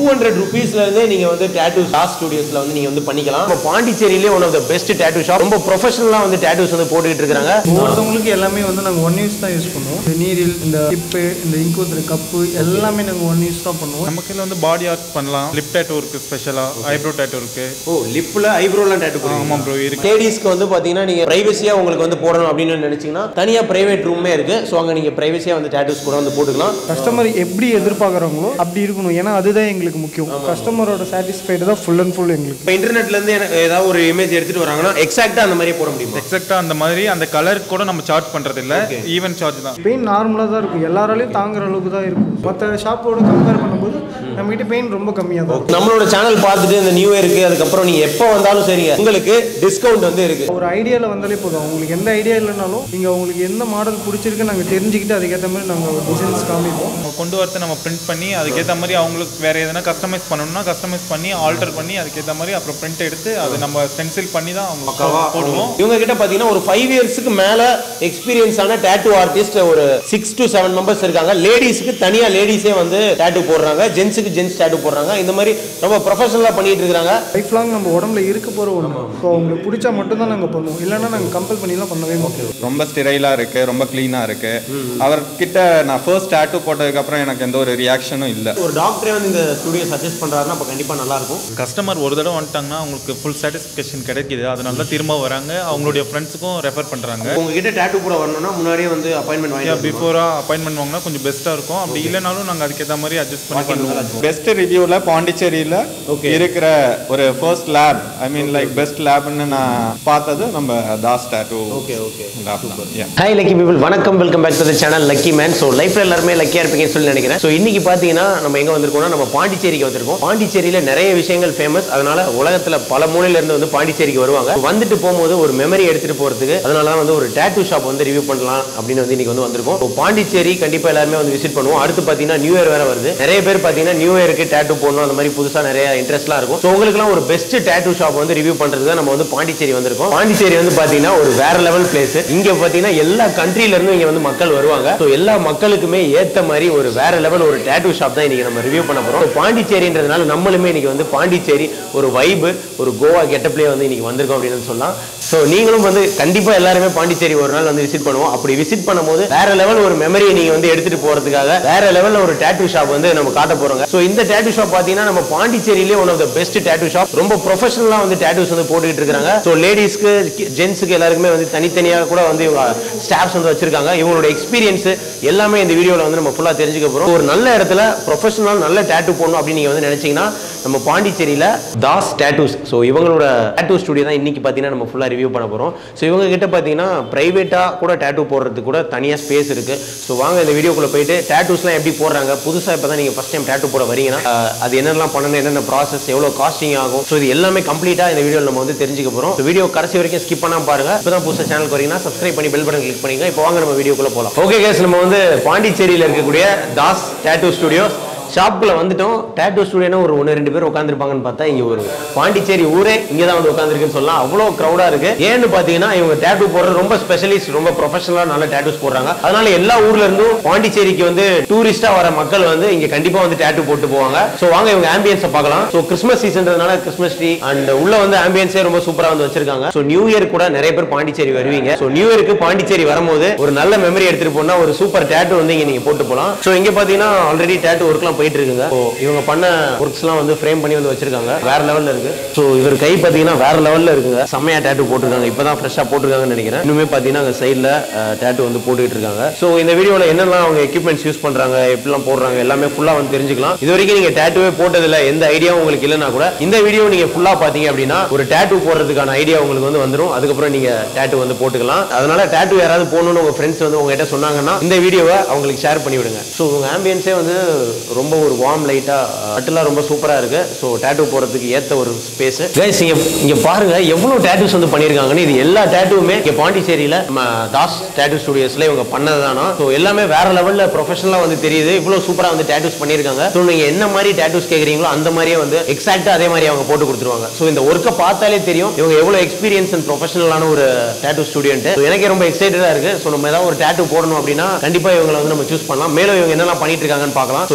Hundred ருபீஸ்ல இருந்தே நீங்க வந்து டேட்டூ டாஸ் ஸ்டுடியோஸ்ல வந்து நீங்க வந்து பண்ணிக்கலாம் நம்ம பாண்டிச்சேரியிலே one of the best tattoo shop ரொம்ப ப்ரொஃபஷனலா வந்து டேட்டூஸ் வந்து போட்டுக்கிட்டு இருக்காங்க ஒவ்வொருத்தவங்களுக்கு எல்லாமே வந்து நாங்கள் ஒன் யூஸ் தான் யூஸ் பண்ணுவோம் இந்த நீரில் இந்த டிப்பு இந்த இங்க் ஊத்துற கப்பு எல்லாமே நாங்கள் ஒன் யூஸ் தான் பண்ணுவோம் நம்ம கையில் வந்து பாடி ஆர்ட் பண்ணலாம் லிப் டேட்டூ இருக்கு ஸ்பெஷலாக ஐப்ரோ டேட்டூ இருக்கு ஓ லிப்ல ஐப்ரோலாம் டேட்டூ ஆமாம் ப்ரோ இருக்கு லேடிஸ்க்கு வந்து பாத்தீங்கன்னா நீங்க பிரைவசியா உங்களுக்கு வந்து போடணும் அப்படின்னு நினைச்சீங்கன்னா தனியா பிரைவேட் ரூமே இருக்கு ஸோ அங்க நீங்க பிரைவசியா வந்து டேட்டூஸ் கூட வந்து போட்டுக்கலாம் கஸ்டமர் எப்படி எதிர்பார்க்குறாங்களோ அப்படி இருக்கணும் ஏன்னா அதுதான் எங்களுக்கு முக்கியம் கஸ்டமரோட சாட்டிஸ்ஃபைடு தான் ஃபுல் அண்ட் ஃபுல் எங்களுக்கு இப்போ இன்டர்நெட்ல இருந்து எனக்கு ஏதாவது ஒரு இமேஜ் எடுத்துட்டு வராங்கன்னா எக்ஸாக்ட்டா அந்த மாதிரியே போட முடியுமா எக்ஸாக்டாக அந்த மாதிரி அந்த கலர் கூட நம்ம சார்ஜ் பண்ணுறது இல்லை ஈவன் சார்ஜ் தான் பெயின் நார்மலாக தான் இருக்கும் எல்லாராலையும் தாங்குற அளவுக்கு தான் இருக்கும் மற்ற ஷாப்போட கம்பேர் பண்ணும்போது நம்மகிட்ட பெயின் ரொம்ப கம்மியாக தான் இருக்கும் நம்மளோட சேனல் பார்த்துட்டு இந்த நியூ இயருக்கு அதுக்கப்புறம் நீங்க எப்போ வந்தாலும் சரிங்க உங்களுக்கு டிஸ்கவுண்ட் வந்து இருக்கு ஒரு ஐடியாவில் வந்தாலே போதும் உங்களுக்கு எந்த ஐடியா இல்லைனாலும் நீங்கள் உங்களுக்கு எந்த மாடல் பிடிச்சிருக்கு நாங்கள் தெரிஞ்சுக்கிட்டு அதுக்கேற்ற மாதிரி நாங்கள் டிசைன்ஸ் காமிப்போம் நம்ம கொண்டு வரத்தை நம்ம பிரிண்ட் பண்ணி அதுக்கேற்ற மாதிரி அவங்களுக்கு வேற எதனா கஸ்டமைஸ் பண்ணணும்னா கஸ்டமைஸ் பண்ணி ஆல்டர் பண்ணி அதுக்கேற்ற மாதிரி அப்புறம் பிரிண்ட் எடுத்து அது நம்ம ஸ்டென்சில் பண்ணி தான் அவங்க போடுவோம் இவங்க கிட்ட பாத்தீங்கன்னா ஒரு ஃபைவ் இயர்ஸ்க்கு மேல எக்ஸ்பீரியன்ஸான டேட்டூ ஆர்டிஸ்ட் ஒரு சிக்ஸ் டு செவன் மெம்பர்ஸ் இருக்காங்க லேடிஸ்க்கு தனியா லேடிஸே வந்து டேட்டூ போடுறாங்க ஜென்ஸுக்கு ஜென்ஸ் டேட்டூ போடுறாங்க இந்த மாதிரி ரொம்ப ப்ரொஃபஷனலா பண்ணிட்டு இருக்காங்க லைஃப் லாங் நம்ம உடம்புல இருக்க போகிற ஒன்று ஸோ உங்களுக்கு பிடிச்சா மட்டும்தான் நாங்கள் பண்ணுவோம் இல்லைன்னா நாங்கள் கம்பல் பண்ணிலாம் பண்ணவே மாட்டோம் ரொம்ப ஸ்டிரைலாக இருக்கு ரொம்ப க்ளீனாக இருக்கு அவர்கிட்ட நான் ஃபர்ஸ்ட் டேட்டூ போட்டதுக்கப்புறம் எனக்கு எந்த ஒரு ரியாக்ஷனும் இல்லை ஒரு டாக்டரே வந்து இந்த ஸ்டுடியோ சஜஸ்ட் பண்றாருன்னா அப்ப கண்டிப்பா நல்லா இருக்கும் கஸ்டமர் ஒரு தடவை வந்துட்டாங்கன்னா அவங்களுக்கு ஃபுல் சாட்டிஸ்ஃபேக்ஷன் கிடைக்குது அதனால தான் திரும்ப வராங்க அவங்களுடைய ஃப்ரெண்ட்ஸுக்கும் ரெஃபர் பண்ணுறாங்க உங்ககிட்ட டேட்டூ போட வரணும்னா முன்னாடியே வந்து அப்பாயின்மெண்ட் வாங்கி பிஃபோராக அப்பாயின்மெண்ட் வாங்கினா கொஞ்சம் பெஸ்ட்டாக இருக்கும் அப்படி இல்லைனாலும் நாங்கள் அதுக்கேற்ற மாதிரி அட்ஜஸ்ட் பண்ணி பண்ணுவோம் பெஸ்ட் ரிவ்யூவில் பாண்டிச்சேரியில் இருக்கிற ஒரு first lab I mean like best லேப்னு நான் பார்த்தது நம்ம Das tattoo okay okay lab தான் Yeah. ஹாய் லக்கி பீப்புள் வணக்கம் welcome back to the channel lucky man so லைஃப்ல எல்லாருமே லக்கியா இருப்பீங்கன்னு சொல்லி நினைக்கிறேன் ஸோ இன்னைக்கு பார்த்தீங்கன்னா நம்ம எங்க வந்திருக்கோம்னா நம்ம பாண்டிச்சேரிக்கு வந்திருக்கோம் பாண்டிச்சேரியில நிறைய விஷயங்கள் ஃபேமஸ் அதனால உலகத்துல பல மூலையில இருந்து வந்து பாண்டிச்சேரிக்கு வருவாங்க வந்துட்டு போகும்போது ஒரு மெமரி எடுத்துட்டு போறதுக்கு அதனால தான் வந்து ஒரு டேட்டூ ஷாப் வந்து ரிவ்யூ பண்ணலாம் அப்படின்னு வந்து இன்னைக்கு வந்து வந்திருக்கோம் So, பாண்டிச்சேரி கண்டிப்பா எல்லாருமே வந்து விசிட் பண்ணுவோம் அடுத்து பார்த்தீங்கன்னா நியூ இயர் வேற வருது நிறைய பேர் பார்த்தீங்கன்னா நியூ இயருக்கு டேட்டூ போடணும் அந்த மாதிரி புதுசா நிறைய இன்ட்ரெஸ்ட்லாம் இருக்கும் ஸோ உங்களுக்குலாம் ஒரு பெஸ்ட் டேட்டூ ஷாப் வந்து ரிவ்யூ பண்றதுக்கு தான் நம்ம வந்து பாண்டிச்சேரி வந்திருக்கோம் பாண்டிச்சேரி வந்து பாத்தீங்கன்னா ஒரு வேற லெவல் பிளேஸ் இங்க பாத்தீங்கன்னா எல்லா கண்ட்ரில இருந்து இங்க வந்து மக்கள் வருவாங்க ஸோ எல்லா மக்களுக்குமே ஏத்த மாதிரி ஒரு வேற லெவல் ஒரு டேட்டூ ஷாப் தான் இன்னைக்கு நம்ம ரிவ்யூ பண்ண போறோம் So, பாண்டிச்சேரின்றதுனால நம்மளுமே இன்னைக்கு வந்து பாண்டிச்சேரி ஒரு வைபு ஒரு கோவா கெட்டப்லேயே வந்து இன்னைக்கு வந்திருக்கோம் அப்படின்னு சொல்லலாம் ஸோ நீங்களும் வந்து கண்டிப்பா எல்லாருமே பாண்டிச்சேரி ஒரு நாள் வந்து விசிட் பண்ணுவோம் அப்படி விசிட் பண்ணும்போது வேற லெவல் ஒரு மெமரியை நீங்க வந்து எடுத்துட்டு போறதுக்காக வேற லெவல்ல ஒரு டேட்டூ ஷாப் வந்து நம்ம காட்ட போறோங்க ஸோ இந்த டேட்டூ ஷாப் பாத்தீங்கன்னா நம்ம பாண்டிச்சேரியிலே one of the best tattoo shop ரொம்ப ப்ரொஃபஷனலா வந்து டேட்டூஸ் வந்து போட்டுக்கிட்டு இருக்காங்க ஸோ லேடிஸ்க்கு ஜென்ஸுக்கு எல்லாருக்குமே வந்து தனித்தனியாக கூட வந்து இவங்க ஸ்டாஃப்ஸ் வந்து வச்சிருக்காங்க இவங்களோட எக்ஸ்பீரியன்ஸ் எல்லாமே இந்த வீடியோவில் வந்து நம்ம ஃபுல்லாக தெரிஞ்சுக்க போகிறோம் ஒரு நல்ல இடத்துல ப்ரொஃபஷனல் நல்ல டேட்டூ போடணும் அப்படின்னு நீங்கள் வந்து நினைச்சீங்கன்னா நம்ம பாண்டிச்சேரியில் தாஸ் டேட்டூஸ் ஸோ இவங்களோட டேட்டூ ஸ்டுடியோ தான் இன்னைக்கு பார்த்தீங்கன்னா நம்ம ஃபுல்லாக ரிவ்யூ பண்ண போகிறோம் ஸோ இவங்க கிட்ட பார்த்தீங்கன்னா ப்ரைவேட்டாக கூட டேட்டூ போடுறதுக்கு கூட தனியாக ஸ்பேஸ் இருக்கு ஸோ வாங்க இந்த வீடியோக்குள்ள போயிட்டு டேட்டூஸ்லாம் எப்படி போடுறாங்க புதுசாக இப்போ தான் நீங்கள் ஃபஸ்ட் டைம் டேட்டூ போட வரீங்கன்னா அஹ், அது என்னெல்லாம் பண்ணணும் என்னென்ன ப்ராசஸ் எவ்வளோ காஸ்டிங் ஆகும் ஸோ இது எல்லாமே கம்ப்ளீட்டாக இந்த வீடியோவில் நம்ம வந்து தெரிஞ்சுக்க போகிறோம் வீடியோ கடைசி வரைக்கும் ஸ்கிப் பண்ணாம பாருங்க இப்போ தான் புதுசாக சேனல் வரீங்கன்னா சப்ஸ்கிரைப் பண்ணி பெல் பட்டன் கிளிக் பண்ணிங்க இப்போ வாங்க நம்ம வீடியோக்குள்ள போகலாம் ஓகே கேஸ் நம்ம வந்து பாண்டிச்சேரியில் இருக்கக்கூடிய தாஸ் டேட்டூ ஸ்டுடியோ ஷாப்புக்குள்ள வந்துட்டோம் டேட்டூ ஸ்டுடியோனா ஒரு ஒன்று ரெண்டு பேர் உட்காந்துருப்பாங்கன்னு பார்த்தா இங்க ஒரு பாண்டிச்சேரி ஊரே இங்கே தான் வந்து உட்காந்துருக்குன்னு சொல்லலாம் அவ்வளோ க்ரௌடாக இருக்கு ஏன்னு பார்த்தீங்கன்னா இவங்க டேட்டூ போடுறது ரொம்ப ஸ்பெஷலிஸ்ட் ரொம்ப ப்ரொஃபஷனலாக நல்ல டேட்டூஸ் போடுறாங்க அதனால எல்லா ஊர்ல இருந்தும் பாண்டிச்சேரிக்கு வந்து டூரிஸ்டா வர மக்கள் வந்து இங்க கண்டிப்பா வந்து டேட்டூ போட்டு போவாங்க ஸோ வாங்க இவங்க ஆம்பியன்ஸை பார்க்கலாம் ஸோ கிறிஸ்மஸ் சீசன்றதுனால கிறிஸ்மஸ் ட்ரீ அண்ட் உள்ள வந்து ஆம்பியன்ஸே ரொம்ப சூப்பரா வந்து வச்சிருக்காங்க ஸோ நியூ இயர் கூட நிறைய பேர் பாண்டிச்சேரி வருவீங்க ஸோ நியூ இயருக்கு பாண்டிச்சேரி வரும்போது ஒரு நல்ல மெமரி எடுத்துட்டு போனா ஒரு சூப்பர் டேட்டூ வந்து இங்க நீங்க போட்டு போலாம் ஸோ இங்க பாத்தீங்கன்னா ஆல்ரெடி டேட்டூ ஒர்க்லாம் போயிட்டு இருக்குங்க ஸோ இவங்க பண்ண ஒர்க்ஸ்லாம் வந்து ஃப்ரேம் பண்ணி வந்து வச்சிருக்காங்க வேற லெவல்ல இருக்கு ஸோ இவர் கை பாத்தீங்கன்னா வேற லெவல்ல இருக்குங்க செம்மையா டேட்டூ போட்டிருக்காங்க இப்பதான் ஃப்ரெஷ்ஷா போட்டிருக்காங்கன்னு நினைக்கிறேன் இன்னுமே பாத்தீங்கன்னா அங்க சைடுல டேட்டூ வந்து போட்டுக்கிட்டு இருக்காங்க ஸோ இந்த வீடியோல என்னெல்லாம் அவங்க எக்யூப்மெண்ட்ஸ் யூஸ் பண்றாங்க எப்படிலாம் போடுறாங்க எல்லாமே ஃபுல்லா வந்து தெரிஞ்சுக்கலாம் இது வரைக்கும் நீங்க டேட்டூவே போட்டதில்ல எந்த ஐடியாவும் உங்களுக்கு இல்லைன்னா கூட இந்த வீடியோ நீங்க ஃபுல்லா பாத்தீங்க அப்படின்னா ஒரு டேட்டூ போடுறதுக்கான ஐடியா உங்களுக்கு வந்து வந்துரும் அதுக்கப்புறம் நீங்க டேட்டூ வந்து போட்டுக்கலாம் அதனால டேட்டூ யாராவது போகணும்னு உங்க ஃப்ரெண்ட்ஸ் வந்து உங்ககிட்ட சொன்னாங்கன்னா இந்த வீடியோவை அவங்களுக்கு ஷேர் பண்ணி விடுங்க ஸோ உங்க ஆம்பியன்ஸே வந்து ரொம்ப ஒரு வார்ம் லைட்டா கட்டுலாம் ரொம்ப சூப்பரா இருக்கு ஸோ டேட்டூ போடுறதுக்கு ஏத்த ஒரு ஸ்பேஸ் கைஸ் இங்க இங்க பாருங்க எவ்வளவு டேட்டூஸ் வந்து பண்ணிருக்காங்கன்னு இது எல்லா டேட்டூவுமே இங்க பாண்டிச்சேரியில நம்ம தாஸ் டேட்டூ ஸ்டுடியோஸ்ல இவங்க பண்ணதுதானா ஸோ எல்லாமே வேற லெவல்ல ப்ரொஃபஷனலா வந்து தெரியுது இவ்வளவு சூப்பரா வந்து டேட்டூஸ் பண்ணிருக்காங்க ஸோ நீங்க என்ன மாதிரி டேட்டூஸ் கேக்குறீங்களோ அந்த மாதிரியே வந்து எக்ஸாக்டா அதே மாதிரி அவங்க போட்டு கொடுத்துருவாங்க ஸோ இந்த ஒர்க்கை பார்த்தாலே தெரியும் இவங்க எவ்வளவு எக்ஸ்பீரியன்ஸ் அண்ட் ப்ரொஃபஷனலான ஒரு டேட்டூ ஸ்டுடியோன்ட்டு ஸோ எனக்கே ரொம்ப எக்ஸைட்டடா இருக்கு ஸோ நம்ம ஏதாவது ஒரு டேட்டூ போடணும் அப்படின்னா கண்டிப்பா இவங்களை வந்து நம்ம சூஸ் பண்ணலாம் மேலும் இவங்க என்னெல்லாம் பண்ணிட்டு இருக்காங்கன்னு பார்க்கலாம் ஸோ எல்லா சைடும்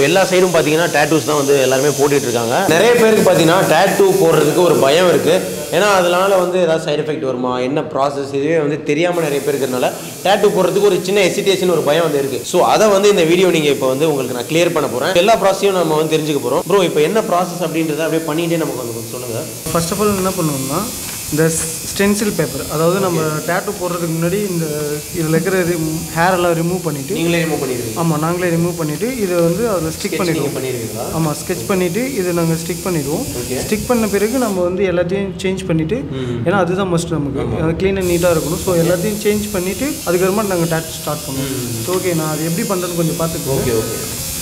சைடும் பார்த்தீங்கன்னா டேட்டூஸ் தான் வந்து எல்லாருமே போட்டுட்டு இருக்காங்க நிறைய பேருக்கு பார்த்தீங்கன்னா டேட்டூ போடுறதுக்கு ஒரு பயம் இருக்கு ஏன்னா அதனால வந்து ஏதாவது சைடு எஃபெக்ட் வருமா என்ன ப்ராசஸ் இதுவே வந்து தெரியாமல் நிறைய பேர் இருக்கிறதுனால டேட்டூ போடுறதுக்கு ஒரு சின்ன ஹெசிடேஷன் ஒரு பயம் வந்து இருக்கு ஸோ அதை வந்து இந்த வீடியோ நீங்கள் இப்போ வந்து உங்களுக்கு நான் கிளியர் பண்ண போகிறேன் எல்லா ப்ராசஸையும் நம்ம வந்து தெரிஞ்சுக்க போகிறோம் ப்ரோ இப்போ என்ன ப்ராசஸ் அப்படின்றத அப்படியே பண்ணிட்டே நமக்கு வந்து கொஞ்சம் சொல்லுங்கள் ஃபர்ஸ்ட் ஆஃப் ஆல் என்ன பண்ணுவோம்னா இந்த ஸ்டென்சில் பேப்பர் அதாவது நம்ம டேட்டூ போடுறதுக்கு முன்னாடி இந்த இதில் இருக்கிற ஹேர் எல்லாம் ரிமூவ் பண்ணிவிட்டு நீங்களே ரிமூவ் பண்ணிடுவீங்க ஆமாம் நாங்களே ரிமூவ் பண்ணிவிட்டு இதை வந்து அதில் ஸ்டிக் பண்ணிடுவோம் பண்ணிடுவீங்களா ஆமாம் ஸ்கெட்ச் பண்ணிவிட்டு இதை நாங்கள் ஸ்டிக் பண்ணிடுவோம் ஸ்டிக் பண்ண பிறகு நம்ம வந்து எல்லாத்தையும் சேஞ்ச் பண்ணிவிட்டு ஏன்னா அதுதான் மஸ்ட் நமக்கு க்ளீன் அண்ட் நீட்டாக இருக்கணும் ஸோ எல்லாத்தையும் சேஞ்ச் பண்ணிவிட்டு அதுக்கப்புறமா நாங்கள் டேட் ஸ்டார்ட் பண்ணுவோம் ஸோ ஓகே நான் அது எப்படி பண்ணுறேன்னு கொஞ்சம் பார்த்துக்கோ ஓகே ஓகே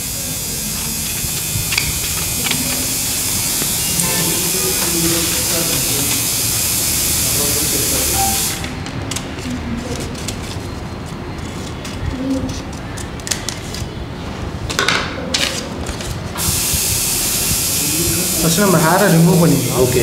ஃபஸ்ட்டு நம்ம ஹேரை ரிமூவ் பண்ணிக்கலாம் ஓகே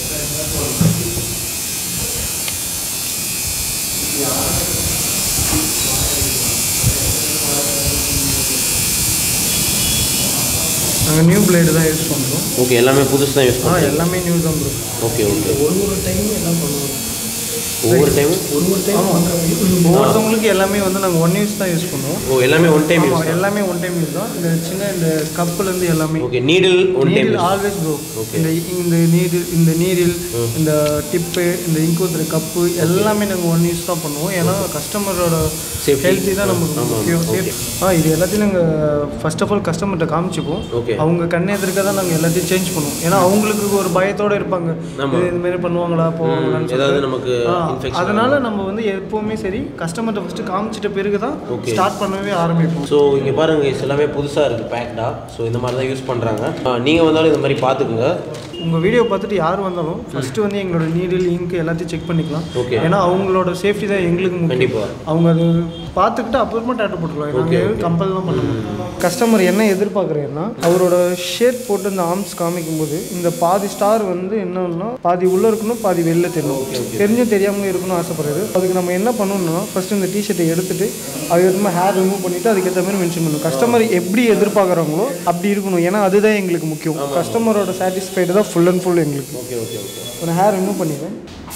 நாங்கள் நியூ பிளேடு தான் யூஸ் பண்ணுறோம் ஓகே எல்லாமே புதுசு தான் யூஸ் ஆ பண்ணுறோம் எல்லாமே நியூ தான் ப்ரோ ஓகே ஓகே ஒரு ஒரு டைம் என்ன பண்ணுவோம் ஒவ்வொரு டைமும் ஒரு ஒரு டைம் ஒவ்வொருத்தவங்களுக்கு எல்லாமே வந்து நாங்கள் ஒன் யூஸ் தான் யூஸ் பண்ணுவோம் ஓ எல்லாமே ஒன் டைம் யூஸ் ஆமாம் எல்லாமே ஒன் டைம் யூஸ் தான் இந்த சின்ன இந்த கப்புலேருந்து எல்லாமே okay needle one time needle always bro இந்த இந்த நீரில் இந்த நீரில் இந்த டிப்பு இந்த இங்கூத்துற கப்பு எல்லாமே நாங்கள் ஒன் யூஸ் தான் பண்ணுவோம் ஏன்னா கஸ்டமரோட Safety. ஹெல்த்தி தான் நமக்கு முக்கியம் சேஃப் ஆ இது எல்லாத்தையும் நாங்கள் ஃபர்ஸ்ட் ஆஃப் ஆல் கஸ்டமர்கிட்ட காமிச்சிப்போம் Okay. அவங்க கண்ணு எதிர்க்க தான் நாங்கள் எல்லாத்தையும் சேஞ்ச் பண்ணுவோம் ஏன்னா அவங்களுக்கு ஒரு பயத்தோட இருப்பாங்க இது இந்த மாதிரி பண்ணுவாங்களா போவாங்களான்னு ஏதாவது சொல்லிட்டு. நமக்கு ஆ, இன்ஃபெக்ஷன் அதனால நம்ம வந்து எப்பவுமே சரி கஸ்டமர்கிட்ட ஃபர்ஸ்ட் காமிச்சிட்ட பிறகு தான் ஸ்டார்ட் பண்ணவே ஆரம்பிப்போம் ஸோ இங்கே பாருங்க இது எல்லாமே புதுசாக இருக்குது பேக்டா ஸோ இந்த மாதிரி தான் யூஸ் பண்ணுறாங்க நீங்கள் வந்தாலும் இந்த மாதிரி பார்த்துக்குங்க உங்கள் வீடியோ பார்த்துட்டு யார் வந்தாலும் ஃபர்ஸ்ட் வந்து எங்களோட நீடில் இங்க் எல்லாத்தையும் செக் பண்ணிக்கலாம் Okay. ஏன்னா அவங்களோட சேஃப்டி தான் எங்களுக்கு முக்கியம் கண்டிப்பா. அவங்க அது பார்த்துக்கிட்டு அப்புறமா டேட்டு போட்டுருவாங்க நாங்கள் கம்பல் தான் பண்ணுவோம் கஸ்டமர் என்ன எதிர்பார்க்குறேன்னா அவரோட ஷர்ட் போட்டு இந்த ஆர்ம்ஸ் காமிக்கும்போது இந்த பாதி ஸ்டார் வந்து என்னன்னா பாதி உள்ளே இருக்கணும் பாதி வெளில தெரியணும் தெரிஞ்சும் தெரியாமலும் இருக்கணும்னு ஆசைப்படுறாரு அதுக்கு நம்ம என்ன பண்ணணும்னா ஃபர்ஸ்ட் இந்த டிஷர்ட்டை எடுத்துட்டு அதுக்கப்புறமா ஹேர் ரிமூவ் பண்ணிட்டு அதுக்கேற்ற மாதிரி மென்ஷன் பண்ணணும் கஸ்டமர் எப்படி எதிர்பார்க்குறாங்களோ அப்படி இருக்கணும் ஏன்னா அதுதான் எங்களுக்கு முக்கியம் கஸ்டமரோட சாட்டிஸ்ஃபைடு தான் ஃபுல் அண்ட் ஃபுல் எங்களுக்கு ஓகே ஓகே ஓகே ஒரு ஹேர் ரிமூவ் பண்ணிடுறேன்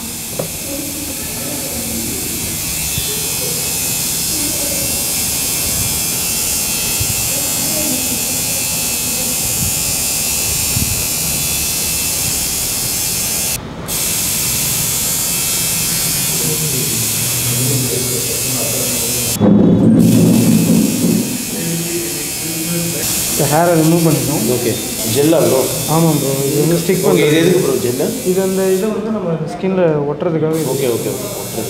இந்த ஹேரை ரிமூவ் பண்ணிட்டோம் ஓகே ஜெல்லா ப்ரோ ஆமாம் ப்ரோ இது வந்து ஸ்டிக் ஓகே இது பண்ணுறது எதுக்கு ப்ரோ ஜெல்லு இது அந்த இதை வந்து நம்ம ஸ்கின்ல ஒட்டுறதுக்காக இது. ஓகே ஓகே ஓகே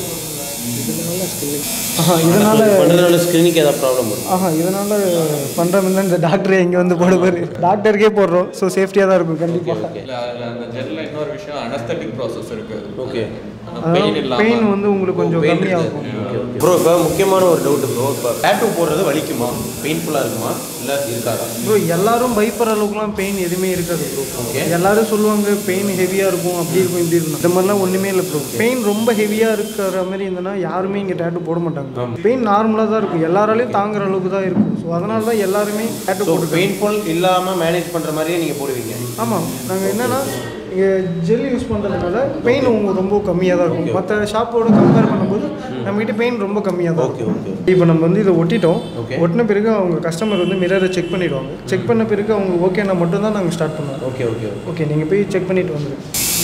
ஆஹா இதனால பண்ணுறதுனால ஸ்க்ரீனுக்கு ஏதாவது ப்ராப்ளம் வரும் ஆஹா இதனால பண்ணுற மாதிரி இந்த டாக்டரே இங்கே வந்து போடுவார் டாக்டருக்கே போடுறோம் ஸோ சேஃப்டியாக தான் இருக்கும் கண்டிப்பாக ஓகே இல்ல, அதுல அந்த ஜெல்ல இன்னொரு விஷயம் அனஸ்தட்டிக் ப்ராசஸ் இருக்கு ஓகே பெயின் இல்லாம பெயின் வந்து உங்களுக்கு கொஞ்சம் கம்மியாகும் ப்ரோ இப்போ முக்கியமான ஒரு டவுட் ப்ரோ இப்போ டேட்டூ போடுறது வலிக்குமா பெயின்ஃபுல்லாக இருக்குமா இல்லை இருக்காதா ப்ரோ எல்லாரும் பயப்படுற அளவுக்குலாம் பெயின் எதுவுமே இருக்காது ப்ரோ Okay. எல்லாரும் சொல்லுவாங்க பெயின் ஹெவியாக இருக்கும் அப்படி இருக்கும் இப்படி இருக்கும் இந்த மாதிரிலாம் ஒன்றுமே இல்லை ப்ரோ பெயின் ரொம்ப ஹெவியாக இருக்கிற மாதிரி இருந்ததுன்னா யாருமே இங்கே டேட்டு போட மாட்டாங்க பெயின் நார்மலாக தான் இருக்கும் எல்லாராலையும் தாங்குற அளவுக்கு தான் இருக்கும் ஸோ அதனால தான் எல்லாருமே டேட்டு ஸோ போட்டு பெயின்ஃபுல் இல்லாமல் மேனேஜ் பண்ணுற மாதிரியே நீங்கள் போடுவீங்க ஆமாம் நாங்கள் என்னன்னா இங்கே ஜெல் யூஸ் பண்ணுறதுனால பெயின் உங்களுக்கு ரொம்ப கம்மியாக தான் இருக்கும் மற்ற ஷாப்போட கம்பேர் பண்ணும்போது நம்மகிட்ட பெயின் ரொம்ப கம்மியாக தான் ஓகே இருக்கும் ஓகே இப்போ நம்ம வந்து இதை ஒட்டிட்டோம் Okay. ஒட்டின பிறகு அவங்க கஸ்டமர் வந்து மிரரை செக் பண்ணிடுவாங்க செக் பண்ண பிறகு அவங்க ஓகேனா மட்டும்தான் நாங்கள் ஸ்டார்ட் பண்ணுவோம் ஓகே ஓகே ஓகே ஓகே நீங்கள் போய் செக் பண்ணிட்டு வந்துடுங்க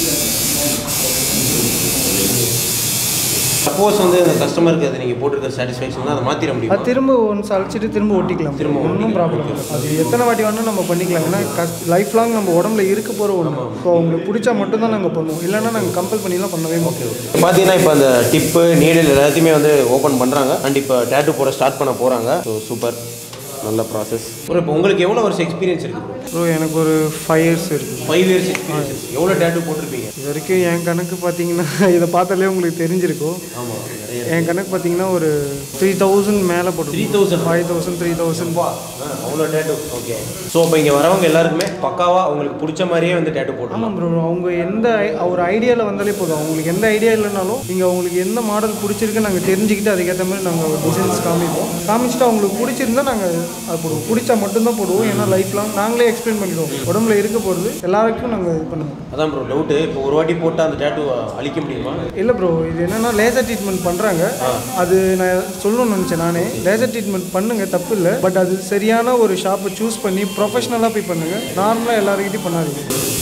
சப்போஸ் வந்து அந்த கஸ்டமருக்கு அது நீங்கள் போட்டிருக்க சாட்டிஸ்ஃபேக்ஷன் அதை மாற்றிட முடியுமா அது திரும்ப ஒன்ஸ் அழைச்சிட்டு திரும்ப ஒட்டிக்கலாம் திரும்ப ஒன்றும் ப்ராப்ளம் இல்லை அது எத்தனை வாட்டி வேணால் நம்ம பண்ணிக்கலாம் ஏன்னா கஸ் லைஃப் லாங் நம்ம உடம்புல இருக்க போகிற ஒன்று ஸோ அவங்களுக்கு பிடிச்சா மட்டும்தான் நாங்கள் பண்ணுவோம் இல்லைன்னா நாங்கள் கம்பல் பண்ணிலாம் பண்ணவே மாட்டோம் பார்த்தீங்கன்னா இப்போ அந்த டிப்பு நீடில் எல்லாத்தையுமே வந்து ஓப்பன் பண்ணுறாங்க அண்ட் இப்போ டேட்டு போட ஸ்டார்ட் பண்ண போகிறாங்க ஸோ சூப்பர் நல்ல ப்ராசஸ் ப்ரோ இப்போ உங்களுக்கு எவ்வளோ வருஷம் எக்ஸ்பீரியன்ஸ் இருக்குது ப்ரோ ப்ரோ எனக்கு ஒரு ஃபைவ் இயர்ஸ் இருக்குது ஃபைவ் இயர்ஸ் எக்ஸ்பீரியன்ஸ் எவ்வளோ டேட்டு போட்டிருப்பீங்க இது வரைக்கும் என் கணக்கு பார்த்தீங்கன்னா இதை பார்த்தாலே உங்களுக்கு தெரிஞ்சிருக்கும் ஆமாம் என் கணக்கு பார்த்தீங்கன்னா ஒரு த்ரீ தௌசண்ட் மேலே போட்டு 3000 ஃபைவ் தௌசண்ட் த்ரீ தௌசண்ட் அவ்வளோ டேட்டு ஓகே ஸோ இப்போ இங்கே வரவங்க எல்லாருக்குமே பக்காவாக அவங்களுக்கு பிடிச்ச மாதிரியே வந்து டேட்டு போடலாம் ஆமாம் ப்ரோ அவங்க எந்த ஐ- ஒரு ஐடியாவில் வந்தாலே போதும் அவங்களுக்கு எந்த ஐடியா இல்லைனாலும் நீங்கள் அவங்களுக்கு எந்த மாடல் பிடிச்சிருக்கு நாங்கள் தெரிஞ்சுக்கிட்டு அதுக்கேற்ற மாதிரி நாங்கள் டிசைன்ஸ் காமிப்போம் காமிச்சிட்டு அவங்களுக்கு பிடிச்சிருந்தா நாங்கள் அது போடுவோம் பிடிச்சா மட்டும்தான் போடுவோம் ஏன்னா லைஃப் லாங் நாங்களே எக்ஸ்பிளைன் பண்ணிடுவோம் உடம்புல இருக்க போகிறது எல்லாருக்கும் நாங்கள் இது பண்ணுவோம் அதான் ப்ரோ டவுட்டு இப்போ ஒரு வாட்டி போட்டால் அந்த டேட்டு அழிக்க முடியுமா இல்லை ப்ரோ இது என்னன்னா லேசர் ட்ரீட்மெண்ட் பண்ணுறாங்க அது நான் சொல்லணும்னு நினச்சேன் நானே லேசர் ட்ரீட்மெண்ட் பண்ணுங்க தப்பு இல்லை பட் அது சரியான ஒரு ஷாப்பை சூஸ் பண்ணி ப்ரொஃபஷனலாக போய் பண்ணுங்க நார்மலாக எல்லாருக்கிட்டையும் பண்ணாதீங்க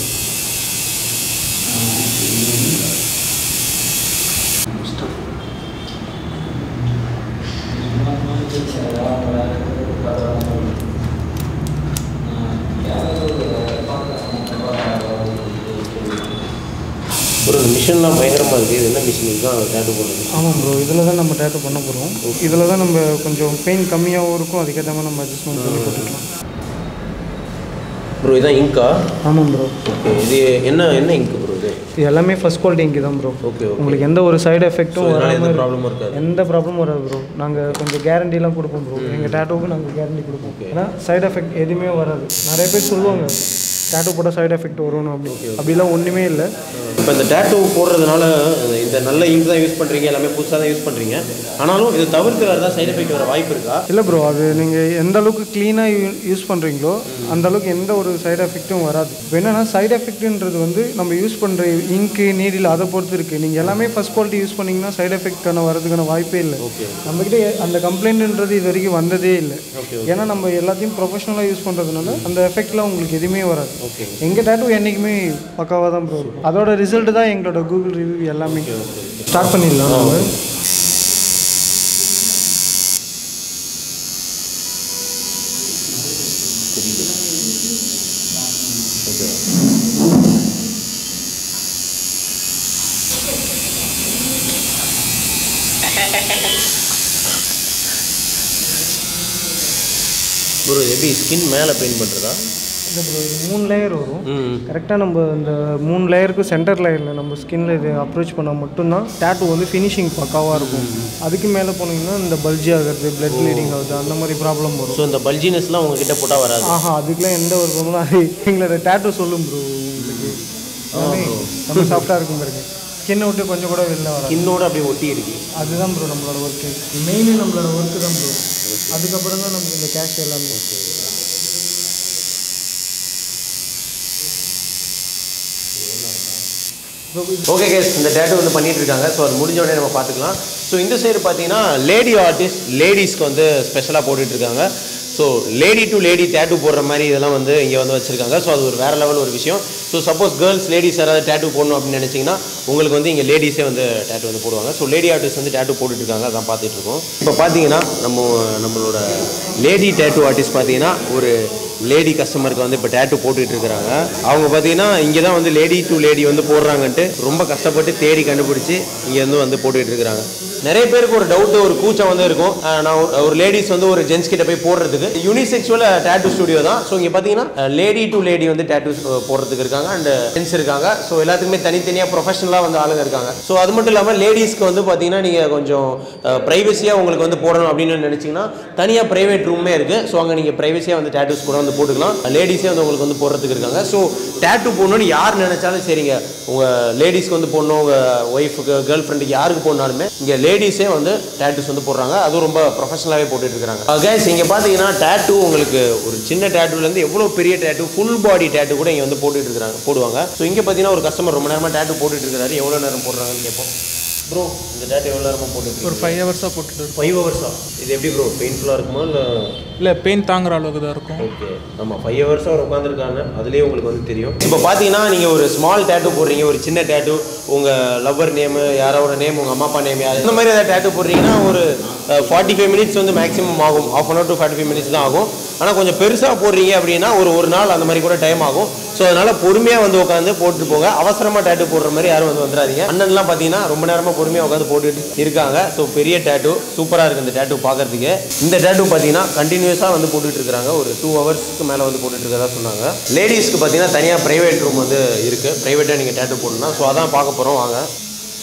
ஒரு மிஷின்லாம் பயங்கரமாக இருக்குது இது என்ன மிஷின் இதுதான் டேட்டு போடுறது ஆமாம் ப்ரோ இதில் தான் நம்ம டேட்டு பண்ண போகிறோம் இதில் தான் நம்ம கொஞ்சம் பெயின் கம்மியாகவும் இருக்கும் அதுக்கேற்ற மாதிரி நம்ம அட்ஜஸ்ட்மெண்ட் பண்ணி போட்டுக்கலாம் ப்ரோ இதான் இங்கா ஆமாம் ப்ரோ ஓகே இது என்ன என்ன இங்கு ப்ரோ இது இது எல்லாமே ஃபஸ்ட் குவாலிட்டி இங்கே தான் ப்ரோ ஓகே ஓகே உங்களுக்கு எந்த ஒரு சைடு எஃபெக்ட்டும் இதனால எந்த வராமல் ப்ராப்ளமும் இருக்காது எந்த ப்ராப்ளமும் வராது ப்ரோ நாங்கள் கொஞ்சம் கேரண்டிலாம் கொடுப்போம் ப்ரோ எங்கள் டேட்டோவுக்கு நாங்கள் கேரண்டி கொடுப்போம் ஏன்னா சைடு எஃபெக்ட் எதுவுமே வராது நிறைய பேர் சொல்லுவாங்க டேட்டோ போட்டால் சைடு எஃபெக்ட் வரணும் அப்படி அப்படிலாம் ஒன்றுமே இல்லை இப்போ இந்த டேட்டூ போடுறதுனால இந்த நல்ல இங்க் தான் யூஸ் பண்ணுறீங்க எல்லாமே புதுசாக தான் யூஸ் பண்ணுறீங்க ஆனாலும் இது தவிர்த்து வேறு ஏதாவது சைடு எஃபெக்ட் வர வாய்ப்பு இருக்கா இல்லை ப்ரோ அது நீங்கள் எந்த அளவுக்கு க்ளீனாக யூஸ் பண்ணுறீங்களோ அந்த அளவுக்கு எந்த ஒரு சைடு எஃபெக்ட்டும் வராது இப்போ என்னன்னா சைடு எஃபெக்ட்ன்றது வந்து நம்ம யூஸ் பண்ணுற இங்க்கு நீடில் அதை பொறுத்து இருக்குது நீங்கள் எல்லாமே ஃபஸ்ட் குவாலிட்டி யூஸ் பண்ணிங்கன்னா சைடு எஃபெக்டான வரதுக்கான வாய்ப்பே இல்லை நம்மக்கிட்ட அந்த கம்ப்ளைண்ட்ன்றது இது வரைக்கும் வந்ததே இல்லை ஏன்னா நம்ம எல்லாத்தையும் ப்ரொஃபஷனலாக யூஸ் பண்ணுறதுனால அந்த எஃபெக்ட்லாம் உங்களுக்கு எதுவுமே வராது எங்கள் டேட்டூ என்றைக்குமே பக்காவாக தான் ப்ரோ இருக்கும் அதோட ரிசல்ட் தான் எங்களோட கூகுள் ரிவ்யூ எல்லாமே ஸ்டார்ட் பண்ணிடலாம் நம்ம ப்ரோ எப்படி ஸ்கின் மேலே பெயிண்ட் பண்ணுறதா இல்லை ப்ரோ இது மூணு லேயர் வரும் ம் கரெக்டாக நம்ம இந்த மூணு லேயருக்கு சென்டர் லேயரில் நம்ம ஸ்கின்ல இது அப்ரோச் பண்ணால் மட்டும்தான் டேட்டூ வந்து ஃபினிஷிங் பக்காவாக இருக்கும் அதுக்கு மேலே போனீங்கன்னா இந்த பல்ஜி ஆகிறது பிளட் ப்ளீடிங் ஆகுது அந்த மாதிரி ப்ராப்ளம் வரும் ஸோ இந்த பல்ஜினஸ்லாம் உங்ககிட்ட போட்டால் வராது ஆஹா அதுக்கெலாம் எந்த ஒரு ப்ராப்ளம் அது எங்களோட டேட்டூ சொல்லும் ப்ரோ உங்களுக்கு எல்லாமே நம்ம சாஃப்டாக இருக்கும் பாருங்க ஸ்கின்னை விட்டு கொஞ்சம் கூட வெளில வராது ஸ்கின்னோட அப்படியே ஒட்டி இருக்கு அதுதான் ப்ரோ நம்மளோட ஒர்க்கு மெயின் நம்மளோட ஒர்க்கு தான் ப்ரோ அதுக்கப்புறம் தான் நமக்கு இந்த கேஷ் எல்லாமே ஓகே கேஸ் இந்த டேட்டு வந்து பண்ணிட்டு இருக்காங்க ஸோ அது முடிஞ்ச உடனே நம்ம பார்த்துக்கலாம் ஸோ இந்த சைடு பார்த்தீங்கன்னா லேடி ஆர்டிஸ்ட் லேடிஸ்க்கு வந்து ஸ்பெஷலாக போட்டுட்டு இருக்காங்க so lady to lady tattoo போடுற மாதிரி இதெல்லாம் வந்து இங்கே வந்து வச்சிருக்காங்க ஸோ அது ஒரு வேற லெவல் ஒரு விஷயம் ஸோ சப்போஸ் கேர்ள்ஸ் லேடிஸ் யாராவது டேட்டு போடணும் அப்படின்னு நினச்சிங்கன்னா உங்களுக்கு வந்து இங்கே லேடிஸே வந்து டேட்டு வந்து போடுவாங்க ஸோ லேடி ஆர்டிஸ்ட் வந்து டேட்டு போட்டுட்டு இருக்காங்க அதான் பார்த்துட்டு இருக்கோம் இப்போ பார்த்தீங்கன்னா நம்ம நம்மளோட லேடி டேட்டு ஆர்டிஸ்ட் பார்த்தீங்கன்னா ஒரு லேடி கஸ்டமருக்கு வந்து இப்போ டேட்டு போட்டுட்டு இருக்கிறாங்க அவங்க பார்த்தீங்கன்னா இங்கே தான் வந்து லேடி டு லேடி வந்து போடுறாங்கன்ட்டு ரொம்ப கஷ்டப்பட்டு தேடி கண்டுபிடிச்சி இங்கேருந்து வந்து போட்டுட்டு இருக்கிறாங்க நிறைய பேருக்கு ஒரு டவுட் ஒரு கூச்சம் வந்து இருக்கும் அஹ் நான் ஒரு- ஒரு லேடிஸ் வந்து ஒரு ஜென்ஸ் கிட்ட போய் போடுறதுக்கு யூனிசெக்சுவல் டேட்டு ஸ்டுடியோ தான் ஸோ இங்கே பார்த்தீங்கன்னா லேடி டு லேடி வந்து டேட்டு போடுறதுக்கு இருக்காங்க அண்ட் ஜென்ஸ் இருக்காங்க ஸோ எல்லாத்துக்குமே தனித்தனியாக ப்ரொஃபஷனலாக வந்து ஆளுங்க இருக்காங்க ஸோ அது மட்டும் இல்லாமல் லேடிஸ்க்கு வந்து பார்த்தீங்கன்னா நீங்கள் கொஞ்சம் ப்ரைவசியாக உங்களுக்கு வந்து போடணும் அப்படின்னு நினச்சிங்கன்னா தனியாக ப்ரைவேட் ரூமே இருக்குது ஸோ அங்கே நீங்கள் ப்ரைவசியாக வந்து டேட்டூஸ் கூட வந்து போட்டுக்கலாம் லேடிஸே வந்து உங்களுக்கு வந்து போடுறதுக்கு இருக்காங்க ஸோ டேட்டூ போடணும்னு யார் நினைச்சாலும் சரிங்க உங்கள் லேடிஸ்க்கு வந்து போடணும் உங்கள் ஒய்ஃபுக்கு கேர்ள் ஃப்ரெண்டுக்கு யாருக்கு போடணுமே இங்கே லேடிஸே வந்து டேட்டூஸ் வந்து போடுறாங்க அதுவும் ரொம்ப ப்ரொஃபஷனலாகவே போட்டுட்டு இருக்காங்க கேஸ் இங்கே பார்த்தீங்கன்னா டேட்டூ உங்களுக்கு ஒரு சின்ன டேட்டூலேருந்து எவ்வளோ பெரிய டேட்டூ ஃபுல் பாடி டேட்டூ கூட இங்கே வந்து போட்டுட்டு இருக்காங்க போடுவாங்க ஸோ இங்கே பார்த்தீங்கன்னா ஒரு கஸ்டமர் ரொம்ப நேரமாக டேட்டூ போட்டுட்டு இருக்காரு எவ்வளோ நேரம் போடுறாங்கன்னு கேட்போம் ப்ரோ இந்த டேட்டூ எவ்வளோ நேரமாக போட்டுட்டு ஒரு ஃபைவ் ஹவர்ஸாக போட்டுட்டு ஃபைவ் ஹவர்ஸா இது எப்படி ப்ரோ பெயின்ஃபுல்லாக இருக்குமா இல்லை இல்லை பெயின் தாங்குற அளவுக்கு தான் இருக்கும் ஓகே ஆமாம் ஃபைவ் ஹவர்ஸ் அவர் உட்காந்துருக்காங்க அதுலேயே உங்களுக்கு வந்து தெரியும் இப்போ பார்த்தீங்கன்னா நீங்கள் ஒரு ஸ்மால் டேட்டூ போடுறீங்க ஒரு சின்ன டேட்டூ உங்கள் லவ்வர் நேமு யாரோட நேம் உங்கள் அம்மா அப்பா நேம் யார் இந்த மாதிரி ஏதாவது டேட்டூ போடுறீங்கன்னா ஒரு ஃபார்ட்டி ஃபைவ் மினிட்ஸ் வந்து மேக்ஸிமம் ஆகும் half an hour to forty five minutes தான் ஆகும் ஆனால் கொஞ்சம் பெருசாக போடுறீங்க அப்படின்னா ஒரு ஒரு நாள் அந்த மாதிரி கூட டைம் ஆகும் ஸோ அதனால் பொறுமையாக வந்து உட்காந்து போட்டுட்டு போங்க அவசரமாக டேட்டூ போடுற மாதிரி யாரும் வந்து வந்துடாதீங்க அண்ணன்லாம் பார்த்தீங்கன்னா ரொம்ப நேரமாக பொறுமையாக உட்காந்து போட்டுட்டு இருக்காங்க ஸோ பெரிய டேட்டூ சூப்பராக இருக்குது இந்த டேட்டூ பார்க்கறதுக்கு இந்த டேட்டூ பார்த்தீங்கன்னா கண்டினியூஸாக வந்து போட்டுட்டு இருக்காங்க ஒரு டூ ஹவர்ஸ்க்கு மேலே வந்து போட்டுட்டு இருக்கதா சொன்னாங்க லேடிஸ்க்கு பார்த்தீங்கன்னா தனியாக ப்ரைவேட் ரூம் வந்து இருக்குது ப்ரைவேட்டாக நீங்கள் டேட்டூ போடணும்னா ஸோ அதான் பார்க்க போகிறோம் வாங்க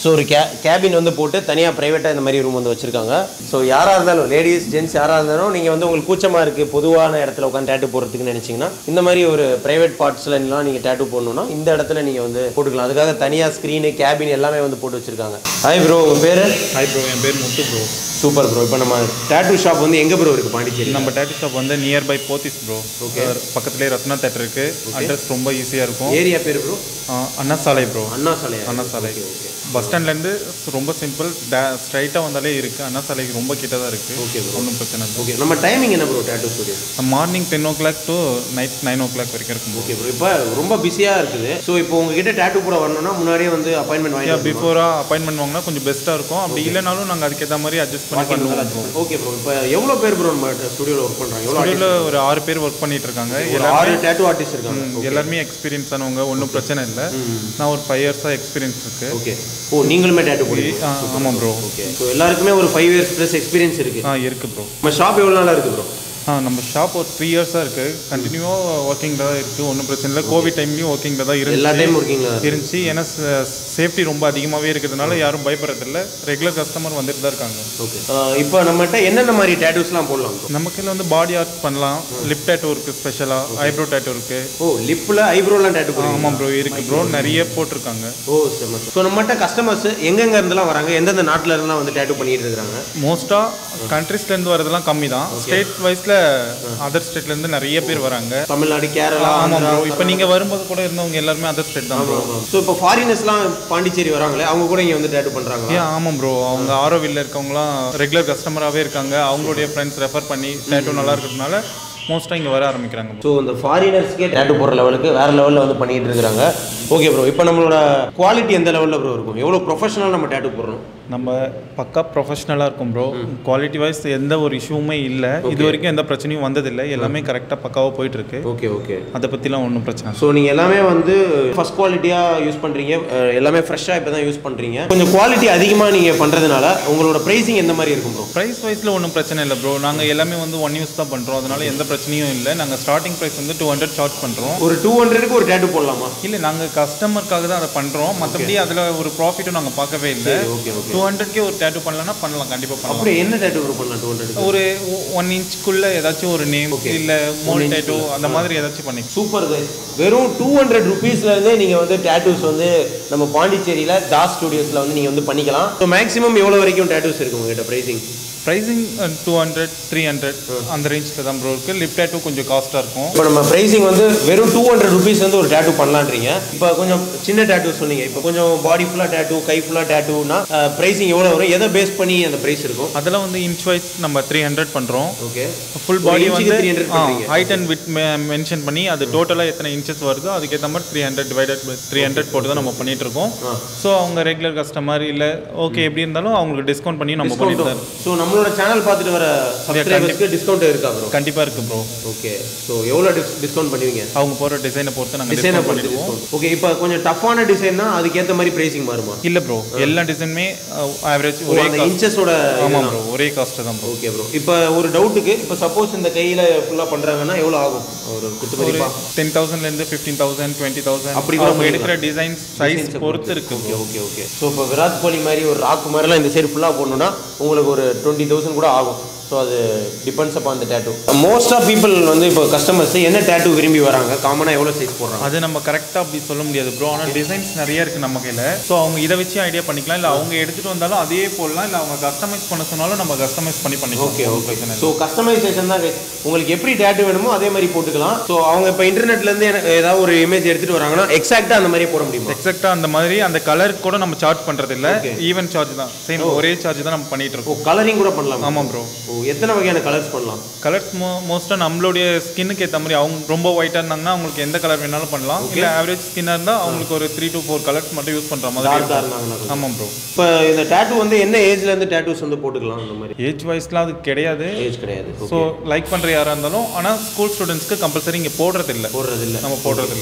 ஸோ ஒரு கே கேபின் வந்து போட்டு தனியாக ப்ரைவேட்டாக இந்த மாதிரி ரூம் வந்து வச்சிருக்காங்க ஸோ யாராக இருந்தாலும் லேடிஸ் ஜென்ட்ஸ் யாராக இருந்தாலும் நீங்கள் வந்து உங்களுக்கு கூச்சமாக இருக்குது பொதுவான இடத்துல உட்காந்து டேட்டு போடுறதுக்கு நினச்சிங்கன்னா இந்த மாதிரி ஒரு ப்ரைவேட் பார்ட்ஸ்ல எல்லாம் நீங்கள் டேட்டு போடணும்னா இந்த இடத்துல நீங்கள் வந்து போட்டுக்கலாம் அதுக்காக தனியாக ஸ்க்ரீனு கேபின் எல்லாமே வந்து போட்டு வச்சிருக்காங்க ஹாய் ப்ரோ உங்கள் பேர் ஹாய் ப்ரோ என் பேர் முத்து ப்ரோ சூப்பர் ப்ரோ இப்போ நம்ம டேட்டு ஷாப் வந்து எங்கே ப்ரோ இருக்குது பாண்டிச்சேரி நம்ம டேட்டு ஷாப் வந்து near by Pothys bro okay பக்கத்துலேயே ரத்னா தேட்டர் இருக்கு அட்ரஸ் ரொம்ப ஈஸியாக இருக்கும் ஏரியா பேர் ப்ரோ ஆ, அண்ணா சாலை ப்ரோ அண்ணா சாலையா அண்ணா சாலை பஸ் ஸ்டாண்ட்லேருந்து ரொம்ப சிம்பிள் ஸ்ட்ரைட்டாக வந்தாலே இருக்கு அண்ணா சாலைக்கு ரொம்ப கிட்ட தான் இருக்கு Okay bro. ஒன்றும் பிரச்சனை இல்லை ஓகே நம்ம டைமிங் என்ன bro tattoo studio morning ten o'clock to night nine o'clock வரைக்கும் இருக்கும் ஓகே ப்ரோ இப்போ ரொம்ப பிஸியாக இருக்குது ஸோ இப்போ உங்ககிட்ட டேட்டு போட வரணும்னா முன்னாடியே வந்து அப்பாயின்மெண்ட் வாங்கி பிஃபோராக அப்பாயின்மெண்ட் வாங்கினா கொஞ்சம் பெஸ்ட்டாக இருக்கும் அப்படி இல்லைனாலும் நாங்கள் அதுக்கேற்ற மாதிரி அட்ஜஸ்ட் பண்ணி பண்ணுவோம் ப்ரோ ஓகே ப்ரோ இப்போ எவ்வளோ பேர் ப்ரோ நம்ம ஸ்டுடியோவில் ஒர்க் பண்ணுறாங்க எவ்வளோ ஸ்டுடியோவில் ஒரு ஆறு பேர் ஒர்க் பண்ணிட்டு இருக்காங்க ஒரு எல்லாருமே ஆறு டேட்டு ஆர்டிஸ்ட் இருக்காங்க ம், எல்லாருமே எக்ஸ்பீரியன்ஸ் ஆனவங்க ஒன்றும் பிரச்சனை இல்லை நான் ஒரு ஃபைவ் இயர்ஸாக எக்ஸ்பீரியன்ஸ் இருக்கு ஓகே ஓ நீங்களுமே டேட்டு போடுங்க ஆ, ஆமாம் ப்ரோ ஓகே ஸோ எல்லாருக்குமே ஒரு ஃபைவ் இயர்ஸ் ப்ளஸ் எக்ஸ்பீரியன்ஸ் இருக்குது ஆ இருக்கு ப்ரோ நம்ம ஷாப் எவ்வளோ நாளாக இருக்குது ப்ரோ ஆ நம்ம ஷாப் ஒரு த்ரீ இயர்ஸாக இருக்குது கண்டினியூவாக ஒர்க்கிங்கில் தான் இருக்குது ஒன்றும் பிரச்சனை இல்லை கோவிட் டைம்லையும் ஒர்க்கிங்கில் தான் எல்லா இருந்துச்சு டைம் ஒர்க்கிங்களா இருந்துச்சு ஏன்னா சேஃப்டி ரொம்ப அதிகமாகவே இருக்கிறதுனால யாரும் பயப்படுறதில்ல ரெகுலர் கஸ்டமர் வந்துட்டு தான் இருக்காங்க ஓகே இப்போ நம்மகிட்ட என்னென்ன மாதிரி டேட்டூஸ்லாம் போடலாம் bro? நம்ம கீழே வந்து பாடி ஆர்ட் பண்ணலாம் லிப் டேட்டூ இருக்குது ஸ்பெஷலாக ஐப்ரோ டேட்டூ இருக்குது ஓ லிப்பில் ஐப்ரோலாம் டேட்டு போடுங்க ஆமாம் ப்ரோ இருக்குது ப்ரோ நிறைய போட்டிருக்காங்க ஓ சரி ஸோ நம்மகிட்ட கஸ்டமர்ஸ் எங்கெங்க இருந்தெல்லாம் வராங்க எந்தெந்த நாட்டுல இருந்தெல்லாம் வந்து டேட்டு பண்ணிட்டு இருக்காங்க மோஸ்ட்டாக கண்ட்ரிஸ்லேருந்து வரதெல்லாம் கம்மி தான் ஸ்டேட் வைஸில் அதர் ஸ்டேட்லேருந்து நிறைய பேர் வராங்க தமிழ்நாடு கேரளா ஆமாம் ப்ரோ இப்போ நீங்கள் வரும்போது கூட இருந்தவங்க எல்லாருமே அதர் ஸ்டேட் தான் ப்ரோ ஸோ இப்போ ஃபாரினர்ஸ்லாம் பாண்டிச்சேரி வராங்களே அவங்க கூட இங்கே வந்து டேட்டு பண்ணுறாங்க ஏன் ஆமாம் ப்ரோ அவங்க ஆரோவில்ல இருக்கவங்களாம் ரெகுலர் கஸ்டமராகவே இருக்காங்க அவங்களுடைய ஃப்ரெண்ட்ஸ் ரெஃபர் பண்ணி டேட்டூ நல்லா இருக்கிறதுனால மோஸ்ட்டாக இங்கே வர ஆரம்பிக்கிறாங்க bro. ஸோ இந்த ஃபாரினர்ஸ்க்கே டேட்டு போடுற லெவலுக்கு வேற லெவலில் வந்து பண்ணிட்டு இருக்காங்க ஓகே ப்ரோ இப்போ நம்மளோட குவாலிட்டி எந்த லெவலில் ப்ரோ இருக்கும் எவ்வளோ ப்ரொஃபஷனல் நம்ம டேட்டு போடுறோம் நம்ம பக்கா ப்ரொஃபஷ்னலாக இருக்கும் ப்ரோ குவாலிட்டி வைஸ் எந்த ஒரு இஷ்யூவுமே இல்லை இது வரைக்கும் எந்த பிரச்சனையும் வந்ததில்லை எல்லாமே கரெக்டாக பக்காவாக போயிட்டு இருக்கு ஓகே ஓகே அதை பற்றிலாம் ஒன்றும் பிரச்சனை இல்லை. ஸோ நீங்கள் எல்லாமே வந்து ஃபர்ஸ்ட் குவாலிட்டியாக யூஸ் பண்ணுறீங்க எல்லாமே ஃப்ரெஷ்ஷாக இப்போ தான் யூஸ் பண்ணுறீங்க கொஞ்சம் குவாலிட்டி அதிகமாக நீங்கள் பண்ணுறதுனால உங்களோட ப்ரைஸிங் எந்த மாதிரி இருக்கும் ப்ரோ ப்ரைஸ் வைஸில் ஒன்றும் பிரச்சனை இல்லை ப்ரோ நாங்கள் எல்லாமே வந்து ஒன் யூஸ் தான் பண்ணுறோம் அதனால எந்த பிரச்சனையும் இல்லை நாங்கள் ஸ்டார்டிங் ப்ரைஸ் வந்து டூ ஹண்ட்ரட் சார்ஜ் பண்ணுறோம் ஒரு டூ ஹண்ட்ரடுக்கு ஒரு டேட்டு போடலாமா இல்லை நாங்கள் கஸ்டமருக்காக தான் அதை பண்ணுறோம் மற்றபடி அதில் ஒரு ப்ராஃபிட்டும் நாங்கள் பார்க்கவே இல்லை ஓகே ஓகே டூ ஹண்ட்ரட்கே ஒரு டேட்டூ பண்ணலாம்னா பண்ணலாம் கண்டிப்பாக பண்ணலாம் அப்படி என்ன டேட்டு ப்ரோ பண்ணலாம் டூ ஹண்ட்ரடுக்கு ஒரு ஒன் இன்ச்சுக்குள்ள ஏதாச்சும் ஒரு நேம் இல்லை மோல் டேட்டூ அந்த மாதிரி ஏதாச்சும் பண்ணி சூப்பர் guys வெறும் டூ ஹண்ட்ரட் ருபீஸ்லேருந்தே நீங்கள் வந்து டேட்டூஸ் வந்து நம்ம பாண்டிச்சேரியில் தாஸ் ஸ்டுடியோஸில் வந்து நீங்கள் வந்து பண்ணிக்கலாம் ஸோ மேக்ஸிமம் எவ்வளோ வரைக்கும் டேட்டூஸ் இருக்கு உங்ககிட்ட pricing pricing two hundred three hundred அந்த ரேஞ்சில் தான் ப்ரோ இருக்குது லிப் டேட்டூ கொஞ்சம் காஸ்ட்டாக இருக்கும் இப்போ நம்ம ப்ரைஸிங் வந்து வெறும் டூ ஹண்ட்ரட் ருபீஸ் வந்து ஒரு டேட்டூ பண்ணலான்றீங்க இப்போ கொஞ்சம் சின்ன டேட்டூ சொன்னீங்க இப்போ கொஞ்சம் பாடி ஃபுல்லாக டேட்டூ கை ஃபுல்லாக டேட்டூனா ப்ரைஸிங் எவ்வளோ வரும் எதை பேஸ் பண்ணி அந்த ப்ரைஸ் இருக்கும் அதெல்லாம் வந்து இன்ச் வைஸ் நம்ம த்ரீ ஹண்ட்ரட் பண்ணுறோம் ஓகே ஃபுல் ஒரு பாடி inch க்கு வந்து 300 பண்றீங்க. ஹைட் அண்ட் வித் மென்ஷன் பண்ணி அது டோட்டலாக எத்தனை இன்ச்சஸ் வருதோ அதுக்கேற்ற மாதிரி three hundred divided three hundred போட்டு தான் நம்ம பண்ணிட்டு இருக்கோம் ஸோ அவங்க ரெகுலர் கஸ்டமர் இல்லை ஓகே எப்படி இருந்தாலும் அவங்களுக்கு டிஸ்கவுண்ட் பண்ணி நம்ம பண்ணிட்டு தான் இருக்கோம். ஸோ நம்மளோட சேனல் பார்த்துட்டு வர சப்ஸ்கிரைபர்ஸ்க்கு டிஸ்கவுண்ட் இருக்கா ப்ரோ கண்டிப்பாக இருக்குது ப்ரோ ஓகே ஸோ எவ்வளோ டிஸ்கவுண்ட் பண்ணுவீங்க அவங்க போகிற டிசைனை பொறுத்து நாங்கள் டிசைனை டிஸ்கவுண்ட் பொறுத்து பண்ணிடுவோம் டிஸ்கவுண்ட் ஓகே இப்போ கொஞ்சம் டஃப்பான டிசைன்னா அதுக்கேற்ற மாதிரி ப்ரைஸிங் மாறுமா இல்லை ப்ரோ எல்லா டிசைனுமே ஆவரேஜ் ஓ, ஒரே அந்த காஸ்ட் இன்ச்சஸோட ஆமாம் ப்ரோ ஒரே காஸ்ட்டு தான் ப்ரோ ஓகே ப்ரோ இப்போ ஒரு டவுட்டுக்கு இப்போ சப்போஸ் இந்த கையில் ஃபுல்லாக பண்ணுறாங்கன்னா எவ்வளோ ஆகும் ஒரு குத்து ஒரு மதிப்பா டென் தௌசண்ட்லேருந்து ஃபிஃப்டீன் தௌசண்ட் டுவெண்ட்டி தௌசண்ட் அப்படி கூட அவங்க பண்ணிக்கலாம். எடுக்கிற டிசைன்ஸ் சைஸ் பொறுத்து இருக்கு ஓகே ஓகே ஓகே ஸோ இப்போ விராட் கோலி மாதிரி ஒரு ராக் மாதிரிலாம் இந்த சைடு ஃபுல்லாக போடணும்னா உங்களுக்கு ஒரு டுவெண்ட்டி தௌசண்ட் கூட ஆகும் ஸோ அது டிபெண்ட்ஸ் அப்பான் அந்த டேட்டூ மோஸ்ட் ஆஃப் பீப்புள் வந்து இப்போ கஸ்டமர்ஸ் என்ன டேட்டூ விரும்பி வராங்க காமனாக எவ்வளோ சைஸ் போடுறாங்க அது நம்ம கரெக்டாக அப்படி சொல்ல முடியாது ப்ரோ ஆனால் டிசைன்ஸ் நிறைய இருக்குது நம்ம கையில் ஸோ அவங்க இதை வச்சு ஐடியா பண்ணிக்கலாம் இல்லை அவங்க எடுத்துகிட்டு வந்தாலும் அதே போடலாம் இல்லை அவங்க கஸ்டமைஸ் பண்ண சொன்னாலும் நம்ம கஸ்டமைஸ் பண்ணி பண்ணிக்கலாம் ஓகே ஒண்ணும் ஓகே பிரச்சனை இல்லை ஸோ கஸ்டமைசேஷன் தான் guys. உங்களுக்கு எப்படி டேட்டு வேணுமோ அதே மாதிரி போட்டுக்கலாம் ஸோ அவங்க இப்போ இன்டர்நெட்லேருந்து ஏதாவது ஒரு இமேஜ் எடுத்துகிட்டு வராங்கன்னா எக்ஸாக்டாக அந்த மாதிரியே போட முடியுமா எக்ஸாக்டாக அந்த மாதிரி அந்த கலருக்கு கூட நம்ம சார்ஜ் பண்ணுறது இல்லை ஈவன் சார்ஜ் தான் சேம் ஒரே சார்ஜ் தான் நம்ம பண்ணிட்டு ஓ இருக்கோம் கலரிங் கூட பண்ணலாம் ஆமாம் ப்ரோ ஓ எத்தனை வகையான கலர்ஸ் பண்ணலாம் கலர்ஸ் மோ மோஸ்ட்டாக நம்மளுடைய ஸ்கின்னுக்கு ஏற்ற மாதிரி அவங்க ரொம்ப ஒயிட்டாக இருந்தாங்கன்னா அவங்களுக்கு எந்த கலர் வேணாலும் பண்ணலாம் இல்லை ஆவரேஜ் ஸ்கின்னாக இருந்தால் அவங்களுக்கு ஒரு த்ரீ டு ஃபோர் கலர்ஸ் மட்டும் யூஸ் பண்ணுற மாதிரி டார்க்காக இருக்கும். இருந்தாங்கன்னா ஆமாம் ப்ரோ இப்போ இந்த டேட்டூ வந்து என்ன ஏஜ்லேருந்து டேட்டூஸ் வந்து போட்டுக்கலாம் அந்த மாதிரி ஏஜ் வைஸ்லாம் அது கிடையாது ஏஜ் கிடையாது ஸோ லைக் பண்ணுற யாராக இருந்தாலும் ஆனால் ஸ்கூல் ஸ்டூடெண்ட்ஸ்க்கு கம்பல்சரி இங்கே போடுறது இல்லை போடுறது இல்லை நம்ம போடுறது இல்லை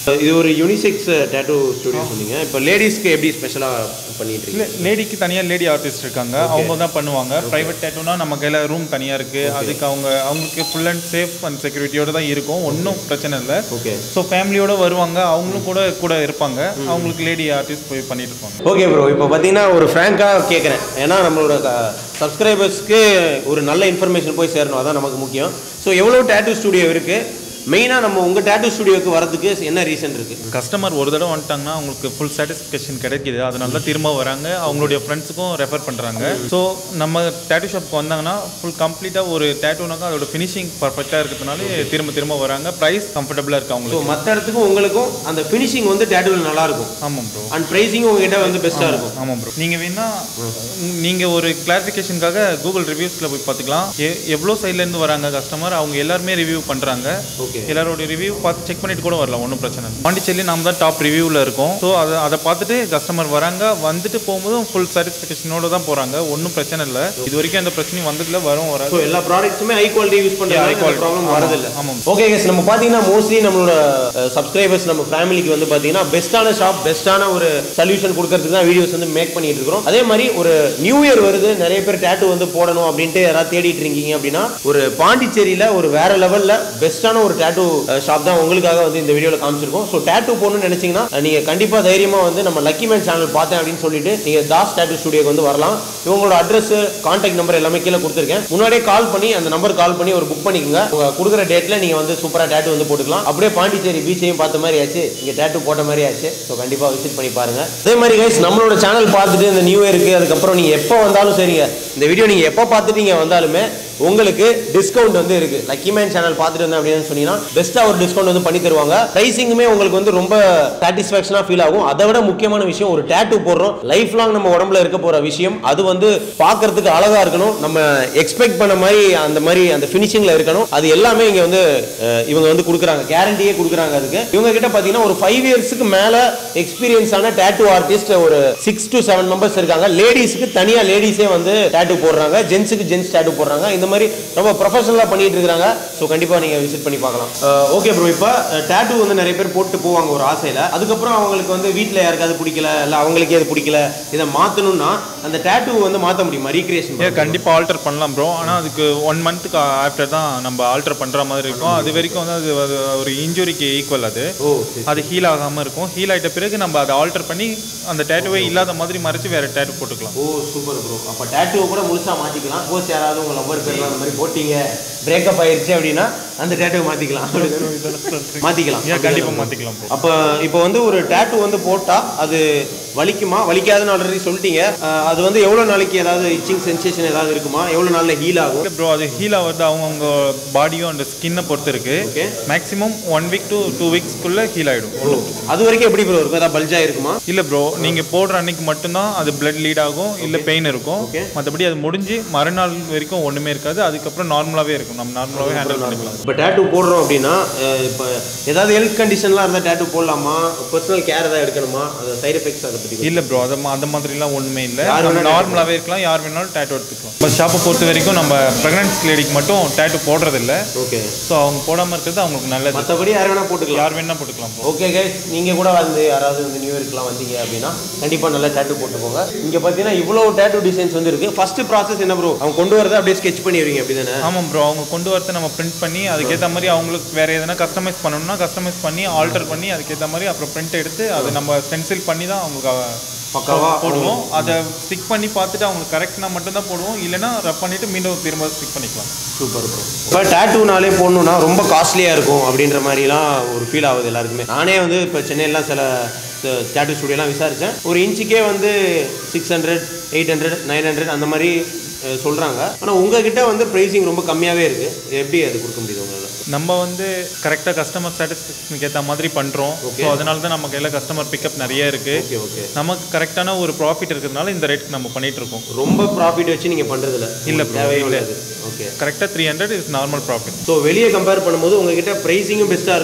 இது ஒரு யூனிசெக்ஸ் டேட்டூ ஸ்டுடியோ சொன்னீங்க இப்போ லேடிஸ்க்கு எப்படி ஸ்பெஷலாக பண்ணிட்டு இல்லை இருக்கீங்க லேடிக்கு தனியாக லேடி ஆர்டிஸ்ட் இருக்காங்க அவங்க தான் பண்ணுவாங்க ப்ரைவேட் டேட்டூனா நம்ம கையில் ரூம் தனியாக இருக்குது அதுக்கு அவங்க அவங்களுக்கு ஃபுல் அண்ட் சேஃப் அண்ட் செக்யூரிட்டியோட தான் இருக்கும் ஒன்றும் பிரச்சனை இல்லை ஓகே ஸோ ஃபேமிலியோட வருவாங்க அவங்களும் கூட கூட இருப்பாங்க அவங்களுக்கு லேடி ஆர்டிஸ்ட் போய் பண்ணிட்டு இருப்பாங்க ஓகே ப்ரோ இப்போ பார்த்தீங்கன்னா ஒரு ஃப்ராங்காக கேட்குறேன் ஏன்னா நம்மளோட சப்ஸ்கிரைபர்ஸ்க்கு ஒரு நல்ல இன்ஃபர்மேஷன் போய் சேரணும் அதான் நமக்கு முக்கியம் ஸோ எவ்வளோ டேட்டூ ஸ்டுடியோ இருக்குது மெயினாக நம்ம உங்கள் டேட்டூ ஸ்டுடியோக்கு வரதுக்கு என்ன ரீசன் இருக்குது கஸ்டமர் ஒரு தடவை வந்துட்டாங்கன்னா அவங்களுக்கு ஃபுல் சாட்டிஸ்ஃபேக்ஷன் கிடைக்குது அதனால தான் திரும்ப வராங்க அவங்களுடைய ஃப்ரெண்ட்ஸுக்கும் ரெஃபர் பண்ணுறாங்க ஸோ நம்ம டேட்டூ ஷாப்க்கு வந்தாங்கன்னா ஃபுல் கம்ப்ளீட்டாக ஒரு டேட்டூனாக்கா அதோட ஃபினிஷிங் பர்ஃபெக்டாக இருக்கிறதுனால திரும்ப திரும்ப வராங்க ப்ரைஸ் கம்ஃபர்டபுளாக இருக்கு ஸோ அவங்களுக்கு மற்ற இடத்துக்கும் உங்களுக்கும் அந்த ஃபினிஷிங் வந்து டேட்டூவில் நல்லா இருக்கும் ஆமாம் ப்ரோ அண்ட் ப்ரைஸிங் உங்ககிட்ட வந்து பெஸ்ட்டாக இருக்கும் ஆமாம் ப்ரோ நீங்கள் வேணா நீங்கள் ஒரு கிளாரிஃபிகேஷனுக்காக கூகுள் ரிவ்யூஸில் போய் பார்த்துக்கலாம் எ எவ்வளோ சைட்லேருந்து வராங்க கஸ்டமர் அவங்க எல்லாருமே ரிவ்யூ பண்ணுறாங்க ஓகே எல்லாரோட ரிவ்யூ பார்த்து செக் பண்ணிட்டு கூட வரலாம் ஒன்றும் பிரச்சனை இல்லை பாண்டிச்சேரி நாம தான் டாப் ரிவ்யூவில் இருக்கோம் ஸோ அதை அதை பார்த்துட்டு கஸ்டமர் வராங்க வந்துட்டு போகும்போதும் ஃபுல் சாட்டிஸ்ஃபேக்ஷனோட தான் போகிறாங்க ஒன்றும் பிரச்சனை இல்லை இது வரைக்கும் எந்த பிரச்சனையும் வந்ததில்ல வரும் வராது ஸோ எல்லா ப்ராடக்ட்ஸுமே ஹை குவாலிட்டி யூஸ் Yeah, பண்ணுறாங்க high ஹை quality. ப்ராப்ளம் ஆமா, வரதில்லை ஆமாம். ஓகே கேஸ் நம்ம பார்த்தீங்கன்னா மோஸ்ட்லி நம்மளோட சப்ஸ்கிரைபர்ஸ் நம்ம ஃபேமிலிக்கு வந்து பார்த்தீங்கன்னா பெஸ்ட்டான ஷாப் பெஸ்ட்டான ஒரு சொல்யூஷன் கொடுக்கறதுக்கு தான் வீடியோஸ் வந்து மேக் பண்ணிட்டு இருக்கிறோம் அதே மாதிரி ஒரு நியூ இயர் வருது நிறைய பேர் டேட்டு வந்து போடணும் அப்படின்ட்டு யாராவது தேடிட்டு இருக்கீங்க அப்படின்னா ஒரு பாண்டிச்சேரியில் ஒரு வேற லெவலில் பெஸ்ட்டான ஒரு டேட்டு ஷாப் தான் உங்களுக்காக வந்து இந்த வீடியோவில் காமிச்சிருக்கோம் ஸோ டேட்டு போகணும்னு நினைச்சீங்கன்னா நீங்கள் கண்டிப்பாக தைரியமாக வந்து நம்ம லக்கி மேன் சேனல் பார்த்தேன் அப்படின்னு சொல்லிட்டு நீங்கள் தாஸ் டேட்டு ஸ்டுடியோக்கு வந்து வரலாம் இவங்களோட அட்ரஸ் கான்டாக்ட் நம்பர் எல்லாமே கீழே கொடுத்துருக்கேன் முன்னாடியே கால் பண்ணி அந்த நம்பர் கால் பண்ணி ஒரு புக் பண்ணிக்கோங்க உங்க கொடுக்குற டேட்ல நீங்க வந்து சூப்பரா டேட்டு வந்து போட்டுக்கலாம் அப்படியே பாண்டிச்சேரி பீச்சையும் பார்த்த மாதிரி ஆச்சு இங்க டேட்டு போட்ட மாதிரி ஆச்சு ஸோ கண்டிப்பா விசிட் பண்ணி பாருங்க அதே மாதிரி கைஸ் நம்மளோட சேனல் பார்த்துட்டு இந்த நியூ இயருக்கு அதுக்கப்புறம் நீங்க எப்போ வந்தாலும் சரிங்க இந்த வீடியோ நீங்க எப்போ பார்த்துட்டு நீங்க வந்தாலுமே உங்களுக்கு டிஸ்கவுண்ட் வந்து இருக்கு லக்கி மேன் சேனல் பார்த்துட்டு வந்தேன் அப்படின்னு சொன்னீங்கன்னா பெஸ்ட்டாக ஒரு டிஸ்கவுண்ட் வந்து பண்ணி தருவாங்க ப்ரைஸிங்குமே உங்களுக்கு வந்து ரொம்ப சாட்டிஸ்ஃபேக்ஷனாக ஃபீல் ஆகும் அதை விட முக்கியமான விஷயம் ஒரு டேட்டு போடுறோம் லைஃப் லாங் நம்ம உடம்புல இருக்க போற விஷயம் அது வந்து பார்க்கறதுக்கு அழகா இருக்கணும் நம்ம எக்ஸ்பெக்ட் பண்ண மாதிரி அந்த மாதிரி அந்த ஃபினிஷிங்ல இருக்கணும் அது எல்லாமே இங்க வந்து அஹ், இவங்க வந்து கொடுக்குறாங்க கேரண்டியே கொடுக்குறாங்க அதுக்கு இவங்க கிட்ட பார்த்தீங்கன்னா ஒரு ஃபைவ் இயர்ஸ்க்கு மேல எக்ஸ்பீரியன்ஸான டேட்டு ஆர்டிஸ்ட் ஒரு சிக்ஸ் டு செவன் மெம்பர்ஸ் இருக்காங்க லேடிஸ்க்கு தனியா லேடிஸே வந்து டேட்டு போடுறாங்க ஜென்ஸுக்கு ஜென்ஸ் டேட்டு போடுறாங்க இந்த மாதிரி ரொம்ப ப்ரொஃபஷனலாக பண்ணிட்டு இருக்காங்க ஸோ கண்டிப்பாக நீங்கள் விசிட் பண்ணி பார்க்கலாம் ஓகே ப்ரோ இப்போ டேட்டு வந்து நிறைய பேர் போட்டு போவாங்க ஒரு ஆசையில் அதுக்கப்புறம் அவங்களுக்கு வந்து வீட்டில் யாருக்காவது பிடிக்கல இல்லை அவங்களுக்கே அது பிடிக்கல இதை மாற்றணும்னா அந்த டேட்டு வந்து மாற்ற முடியுமா ரீக்ரியேஷன் ஏன் கண்டிப்பாக ஆல்டர் பண்ணலாம் ப்ரோ ஆனால் அதுக்கு ஒன் மந்த்துக்கு ஆஃப்டர் தான் நம்ம ஆல்டர் பண்ணுற மாதிரி இருக்கும் அது வரைக்கும் வந்து அது அது ஒரு இன்ஜுரிக்கு ஈக்குவல் அது ஓ அது ஹீல் ஆகாமல் இருக்கும் ஹீல் ஆகிட்ட பிறகு நம்ம அதை ஆல்டர் பண்ணி அந்த டேட்டுவே இல்லாத மாதிரி மறைச்சு வேறு டேட்டு போட்டுக்கலாம் ஓ சூப்பர் ப்ரோ அப்போ டேட்டுவை கூட முழுசாக மாற்றிக்கலாம் சப்போஸ் யாராவது உங்கள் லவ்வர் பேர்லாம் அந்த மாதிரி போட்டீங்க பிரேக்கப் ஆயிருச்சு அப்படின்னா அந்த டேட்டுவை மாற்றிக்கலாம் மாற்றிக்கலாம் ஏன் கண்டிப்பாக மாற்றிக்கலாம் ப்ரோ அப்போ இப்போ வந்து ஒரு டேட்டு வந்து போட்டால் அது வலிக்குமா வலிக்காதுன்னு ஆல்ரெடி சொல்லிட்டீங்க அஹ் அது வந்து எவ்வளோ நாளைக்கு ஏதாவது இச்சிங் சென்சேஷன் ஏதாவது இருக்குமா எவ்வளோ நாளில் ஹீல் ஆகும் ப்ரோ அது ஹீல் ஆகிறது அவங்கவுங்க பாடியும் அந்த ஸ்கின்னை பொறுத்து இருக்கு Okay. Maximum one week to two வீக்ஸ்க்குள்ளே ஹீல் ஆகிடும் அது வரைக்கும் எப்படி ப்ரோ இருக்கும் ஏதாவது பல்ஜா இருக்குமா இல்லை ப்ரோ நீங்கள் போடுற அன்னைக்கு மட்டும்தான் அது பிளட் லீட் ஆகும் இல்லை பெயின் இருக்கும் Okay. மற்றபடி அது முடிஞ்சு மறுநாள் வரைக்கும் ஒன்றுமே இருக்காது அதுக்கப்புறம் நார்மலாகவே இருக்கும் நம்ம நார்மலாகவே ஹேண்டில் பண்ணிக்கலாம் இப்போ டேட்டு போடுறோம் அப்படின்னா அஹ் இப்போ ஏதாவது ஹெல்த் கண்டிஷன்லாம் இருந்தால் டேட்டு போடலாமா பர்சனல் கேர் ஏதாவது எடுக்கணுமா அது சைடு எஃபெக்ட்ஸ் அதை பற்றி இல்லை ப்ரோ அது மா- அந்த மாதிரிலாம் ஒன்றுமே இல்லை யார் நம்ம வேணா நார்மலாகவே இருக்கலாம் யார் வேணாலும் டேட்டோ எடுத்துக்கலாம் இப்போ ஷாப்பை பொறுத்த வரைக்கும் நம்ம ப்ரெக்னன்சி லேடிக்கு மட்டும் டேட்டோ போடுறதில்ல ஓகே ஸோ அவங்க போடாமல் இருக்கிறது அவங்களுக்கு நல்லது மற்றபடி யார் வேணால் போட்டுக்கலாம் யார் வேணா போட்டுக்கலாம் bro. ஓகே கைஸ் நீங்கள் கூட வந்து யாராவது வந்து நியூ இயர்க்குலாம் வந்தீங்க அப்படின்னா கண்டிப்பாக நல்லா டேட்டு போட்டுக்கோங்க இங்கே பார்த்தீங்கன்னா இவ்வளோ டேட்டு டிசைன்ஸ் வந்து இருக்குது ஃபர்ஸ்ட் ப்ராசஸ் என்ன ப்ரோ அவங்க கொண்டு வரதை அப்படியே ஸ்கெச் பண்ணிடுவீங்க அப்படி தானே ஆமாம் ப்ரோ அவங்க கொண்டு வரதை நம்ம பிரிண்ட் பண்ணி அதுக்கேற்ற மாதிரி அவங்களுக்கு வேற எதனா கஸ்டமைஸ் பண்ணணும்னா கஸ்டமைஸ் பண்ணி ஆல்டர் பண்ணி அதுக்கேற்ற மாதிரி அப்புறம் பிரிண்ட் எடுத்து அதை நம்ம ஸ்டென்சில் பண்ணி தான் அவங்களுக்கு பக்காவா போடுவோம் அதை ஸ்டிக் பண்ணி பார்த்துட்டு அவங்களுக்கு கரெக்ட்னா மட்டும் தான் போடுவோம் இல்லைன்னா ரப் பண்ணிட்டு மீண்டும் திரும்ப ஸ்டிக் பண்ணிக்கலாம் சூப்பர் ப்ரோ இப்போ டேட்டூனாலே போடணும்னா ரொம்ப காஸ்ட்லியாக இருக்கும் அப்படின்ற மாதிரிலாம் ஒரு ஃபீல் ஆகுது எல்லாருக்குமே நானே வந்து இப்போ சென்னையிலாம் சில டேட்டூ ஸ்டுடியோலாம் விசாரித்தேன் ஒரு இன்ச்சுக்கே வந்து six hundred eight hundred nine hundred அந்த மாதிரி சொல்கிறாங்க ஆனால் உங்ககிட்ட வந்து ப்ரைஸிங் ரொம்ப கம்மியாகவே இருக்குது எப்படி அது கொடுக்க முடியுது உங்களால் நம்ம வந்து கரெக்டாக கஸ்டமர் சாட்டிஸ்ஃபேக்ஷனுக்கு ஏற்ற மாதிரி பண்ணுறோம் ஸோ அதனால தான் நம்ம கையில் கஸ்டமர் பிக்கப் நிறைய இருக்குது ஓகே ஓகே நமக்கு கரெக்டான ஒரு ப்ராஃபிட் இருக்கிறதுனால இந்த ரேட் நம்ம பண்ணிட்டு இருக்கோம் ரொம்ப ப்ராஃபிட் வச்சு நீங்கள் பண்ணுறதில்ல இல்ல bro, தேவையே இல்ல. கிடையாது ஓகே கரெக்டாக three hundred is normal profit so வெளியே கம்பேர் பண்ணும்போது உங்ககிட்ட ப்ரைஸிங்கும் பெஸ்ட்டாக இருக்கும்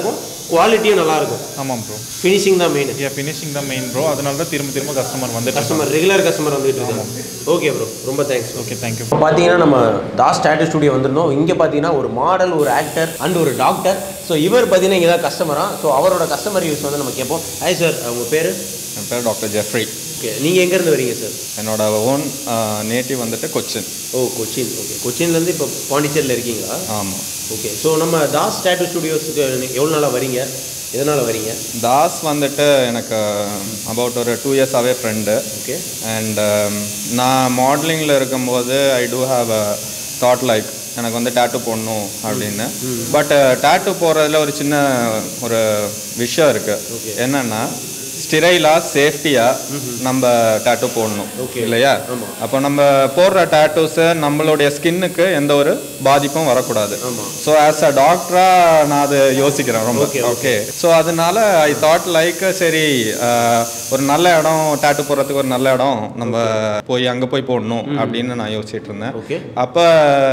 குவாலிட்டியும் நல்லா இருக்கும் ஆமாம் ப்ரோ ஃபினிஷிங் தான் மெயின் ஏ ஃபினிஷிங் தான் மெயின் ப்ரோ அதனால தான் திரும்ப திரும்ப கஸ்டமர் வந்துட்டு கஸ்டமர் ரெகுலர் கஸ்டமர் வந்துட்டு இருக்காங்க ஓகே ப்ரோ ரொம்ப தேங்க்ஸ் ஓகே தேங்க்யூ இப்போ பார்த்தீங்கன்னா நம்ம தாஸ் டேட்டு ஸ்டுடியோ வந்திருந்தோம் இங்கே பார்த்தீங்கன்னா ஒரு மாடல் ஒரு ஆக்டர் அண்ட் ஒரு டாக்டர் ஸோ இவர் பார்த்தீங்கன்னா இங்கே தான் கஸ்டமரா ஸோ அவரோட கஸ்டமர் யூஸ் வந்து நம்ம கேட்போம் ஹாய் சார் அவங்க பேர் என் பேர் டாக்டர் ஜெஃப்ரி ஓகே நீங்கள் எங்கேருந்து வரீங்க சார் என்னோட ஓன் நேட்டிவ் வந்துட்டு கொச்சின் ஓ கொச்சின் ஓகே கொச்சின்லேருந்து இப்போ பாண்டிச்சேரியில் இருக்கீங்களா ஆமாம் ஓகே ஸோ நம்ம தாஸ் டேட்டு ஸ்டுடியோஸுக்கு எவ்வளோ நாளாக வரீங்க எதனால் வரீங்க தாஸ் வந்துட்டு எனக்கு அபவுட் ஒரு டூ இயர்ஸாகவே ஃப்ரெண்டு ஓகே அண்ட் நான் மாடலிங்கில் இருக்கும்போது I to have a thought like எனக்கு வந்து டேட்டு போடணும் அப்படின்னு பட் டேட்டு போடுறதுல ஒரு சின்ன ஒரு விஷயம் இருக்குது என்னன்னா ஸ்டிரைலாக சேஃப்டியாக நம்ம டேட்டு போடணும் இல்லையா அப்போ நம்ம போடுற டேட்டூஸை நம்மளுடைய ஸ்கின்னுக்கு எந்த ஒரு பாதிப்பும் வரக்கூடாது ஸோ ஆஸ் அ டாக்டராக நான் அதை யோசிக்கிறேன் ரொம்ப ஓகே ஸோ அதனால ஐ தாட் லைக் சரி அஹ், ஒரு நல்ல இடம் டேட்டு போடுறதுக்கு ஒரு நல்ல இடம் நம்ம போய் அங்கே போய் போடணும் அப்படின்னு நான் யோசிச்சுட்டு இருந்தேன் ஓகே அப்போ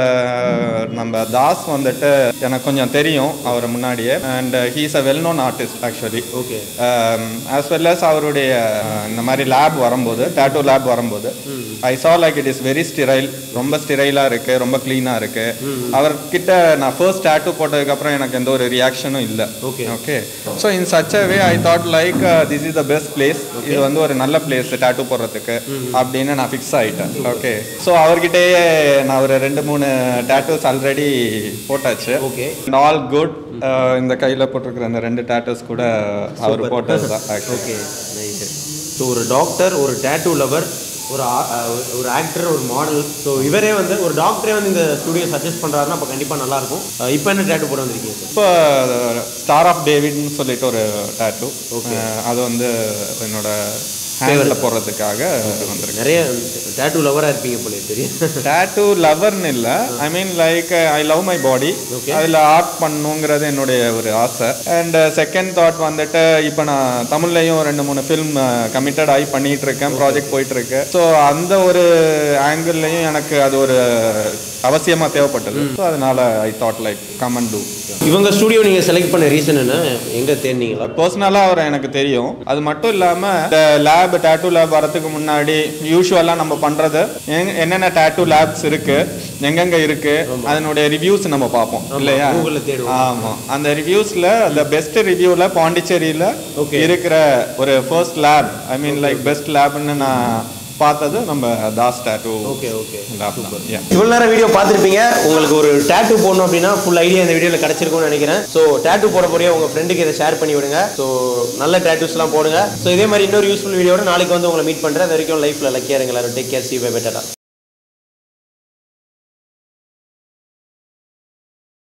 நம்ம தாஸ் வந்துட்டு எனக்கு கொஞ்சம் தெரியும் அவரை முன்னாடியே and he's a well known artist actually okay as well as அவருடைய அஹ், இந்த மாதிரி லேப் வரும்போது டேட்டூ லேப் வரும்போது I saw like it is very sterile ரொம்ப ஸ்டிரைலாக இருக்கு ரொம்ப க்ளீனாக இருக்கு அவர்கிட்ட நான் ஃபர்ஸ்ட் டேட்டூ போட்டதுக்கப்புறம் எனக்கு எந்த ஒரு ரியாக்ஷனும் இல்லை Okay. Okay so in such a way I thought like this is the best place இது வந்து ஒரு நல்ல பிளேஸ் டேட்டூ போடுறதுக்கு அப்படின்னு நான் ஃபிக்ஸ் ஆயிட்டேன் ஓகே ஸோ அவர்கிட்டயே நான் ஒரு ரெண்டு மூணு டேட்டூஸ் ஆல்ரெடி போட்டாச்சு ஓகே ஆல் குட் இந்த கையில் போட்டிருக்கிற இந்த ரெண்டு டேட்டூஸ் கூட அவர் போட்டது தான் ஓகே நைஸ் ஸோ ஒரு டாக்டர் ஒரு டேட்டூ லவர் ஒரு ஆ- அஹ் ஒரு- ஒரு ஆக்டர் ஒரு மாடல் ஸோ இவரே வந்து ஒரு டாக்டரே வந்து இந்த ஸ்டுடியோ சஜஸ்ட் பண்ணுறாருன்னா அப்போ கண்டிப்பாக நல்லாயிருக்கும் இப்போ என்ன டேட்டூ போட வந்திருக்கீங்க சார் இப்போ ஸ்டார் ஆஃப் டேவிட்னு சொல்லிட்டு ஒரு டேட்டூ அது வந்து என்னோட ஹேண்டில் போடுறதுக்காக வந்திருக்கு நிறைய டேட்டூ லவராக இருப்பீங்க போல தெரியும் டேட்டூ லவர்னு இல்லை I mean like I love my body அதில் ஆர்ட் பண்ணணுங்கிறது என்னுடைய ஒரு ஆசை அண்ட் செகண்ட் தாட் வந்துட்டு இப்போ நான் தமிழ்லையும் ரெண்டு மூணு ஃபில்ம் கமிட்டட் ஆகி பண்ணிட்டு இருக்கேன் ப்ராஜெக்ட் போயிட்டு இருக்கு ஸோ அந்த ஒரு ஆங்கிள்லையும் எனக்கு அது ஒரு அவசியமாக தேவைப்பட்டது ஸோ அதனால I thought like come and do இவங்க ஸ்டுடியோ நீங்கள் செலக்ட் பண்ண ரீசன் என்ன எங்கே தேர்ந்தீங்களா பர்சனலாக அவரை எனக்கு தெரியும் அது மட்டும் இல்லாமல் இந்த லேப் டேட்டூ லேப் வரதுக்கு முன்னாடி யூஸ்வலாக நம்ம பண்ணுறது என்னென்ன டேட்டூ லேப்ஸ் இருக்கு எங்கெங்க இருக்கு அதனுடைய ரிவ்யூஸ் நம்ம பார்ப்போம் இல்லையா Google ல தேடுவோம். ஆமாம் அந்த ரிவ்யூஸில் அந்த பெஸ்ட் ரிவ்யூவில் பாண்டிச்சேரியில் Okay. இருக்கிற ஒரு first lab I mean like best லேப்னு நான் பார்த்தது நம்ம Das tattoo okay okay lab தான் Yeah. இவ்வளோ நேரம் வீடியோ பார்த்துருப்பீங்க உங்களுக்கு ஒரு டேட்டூ போடணும் அப்படின்னா ஃபுல் ஐடியா இந்த வீடியோவில் கிடச்சிருக்கும்னு நினைக்கிறேன் ஸோ டேட்டூ போட போறிய உங்கள் ஃப்ரெண்டுக்கு இதை ஷேர் பண்ணி விடுங்க ஸோ நல்ல டேட்டூஸ்லாம் போடுங்க ஸோ இதே மாதிரி இன்னொரு யூஸ்ஃபுல் வீடியோட நாளைக்கு வந்து உங்களை மீட் பண்ணுறேன் அது வரைக்கும் லைஃப்பில் லக்கியாக இருங்க எல்லாரும் டேக் கேர் சி பை பெட்டரா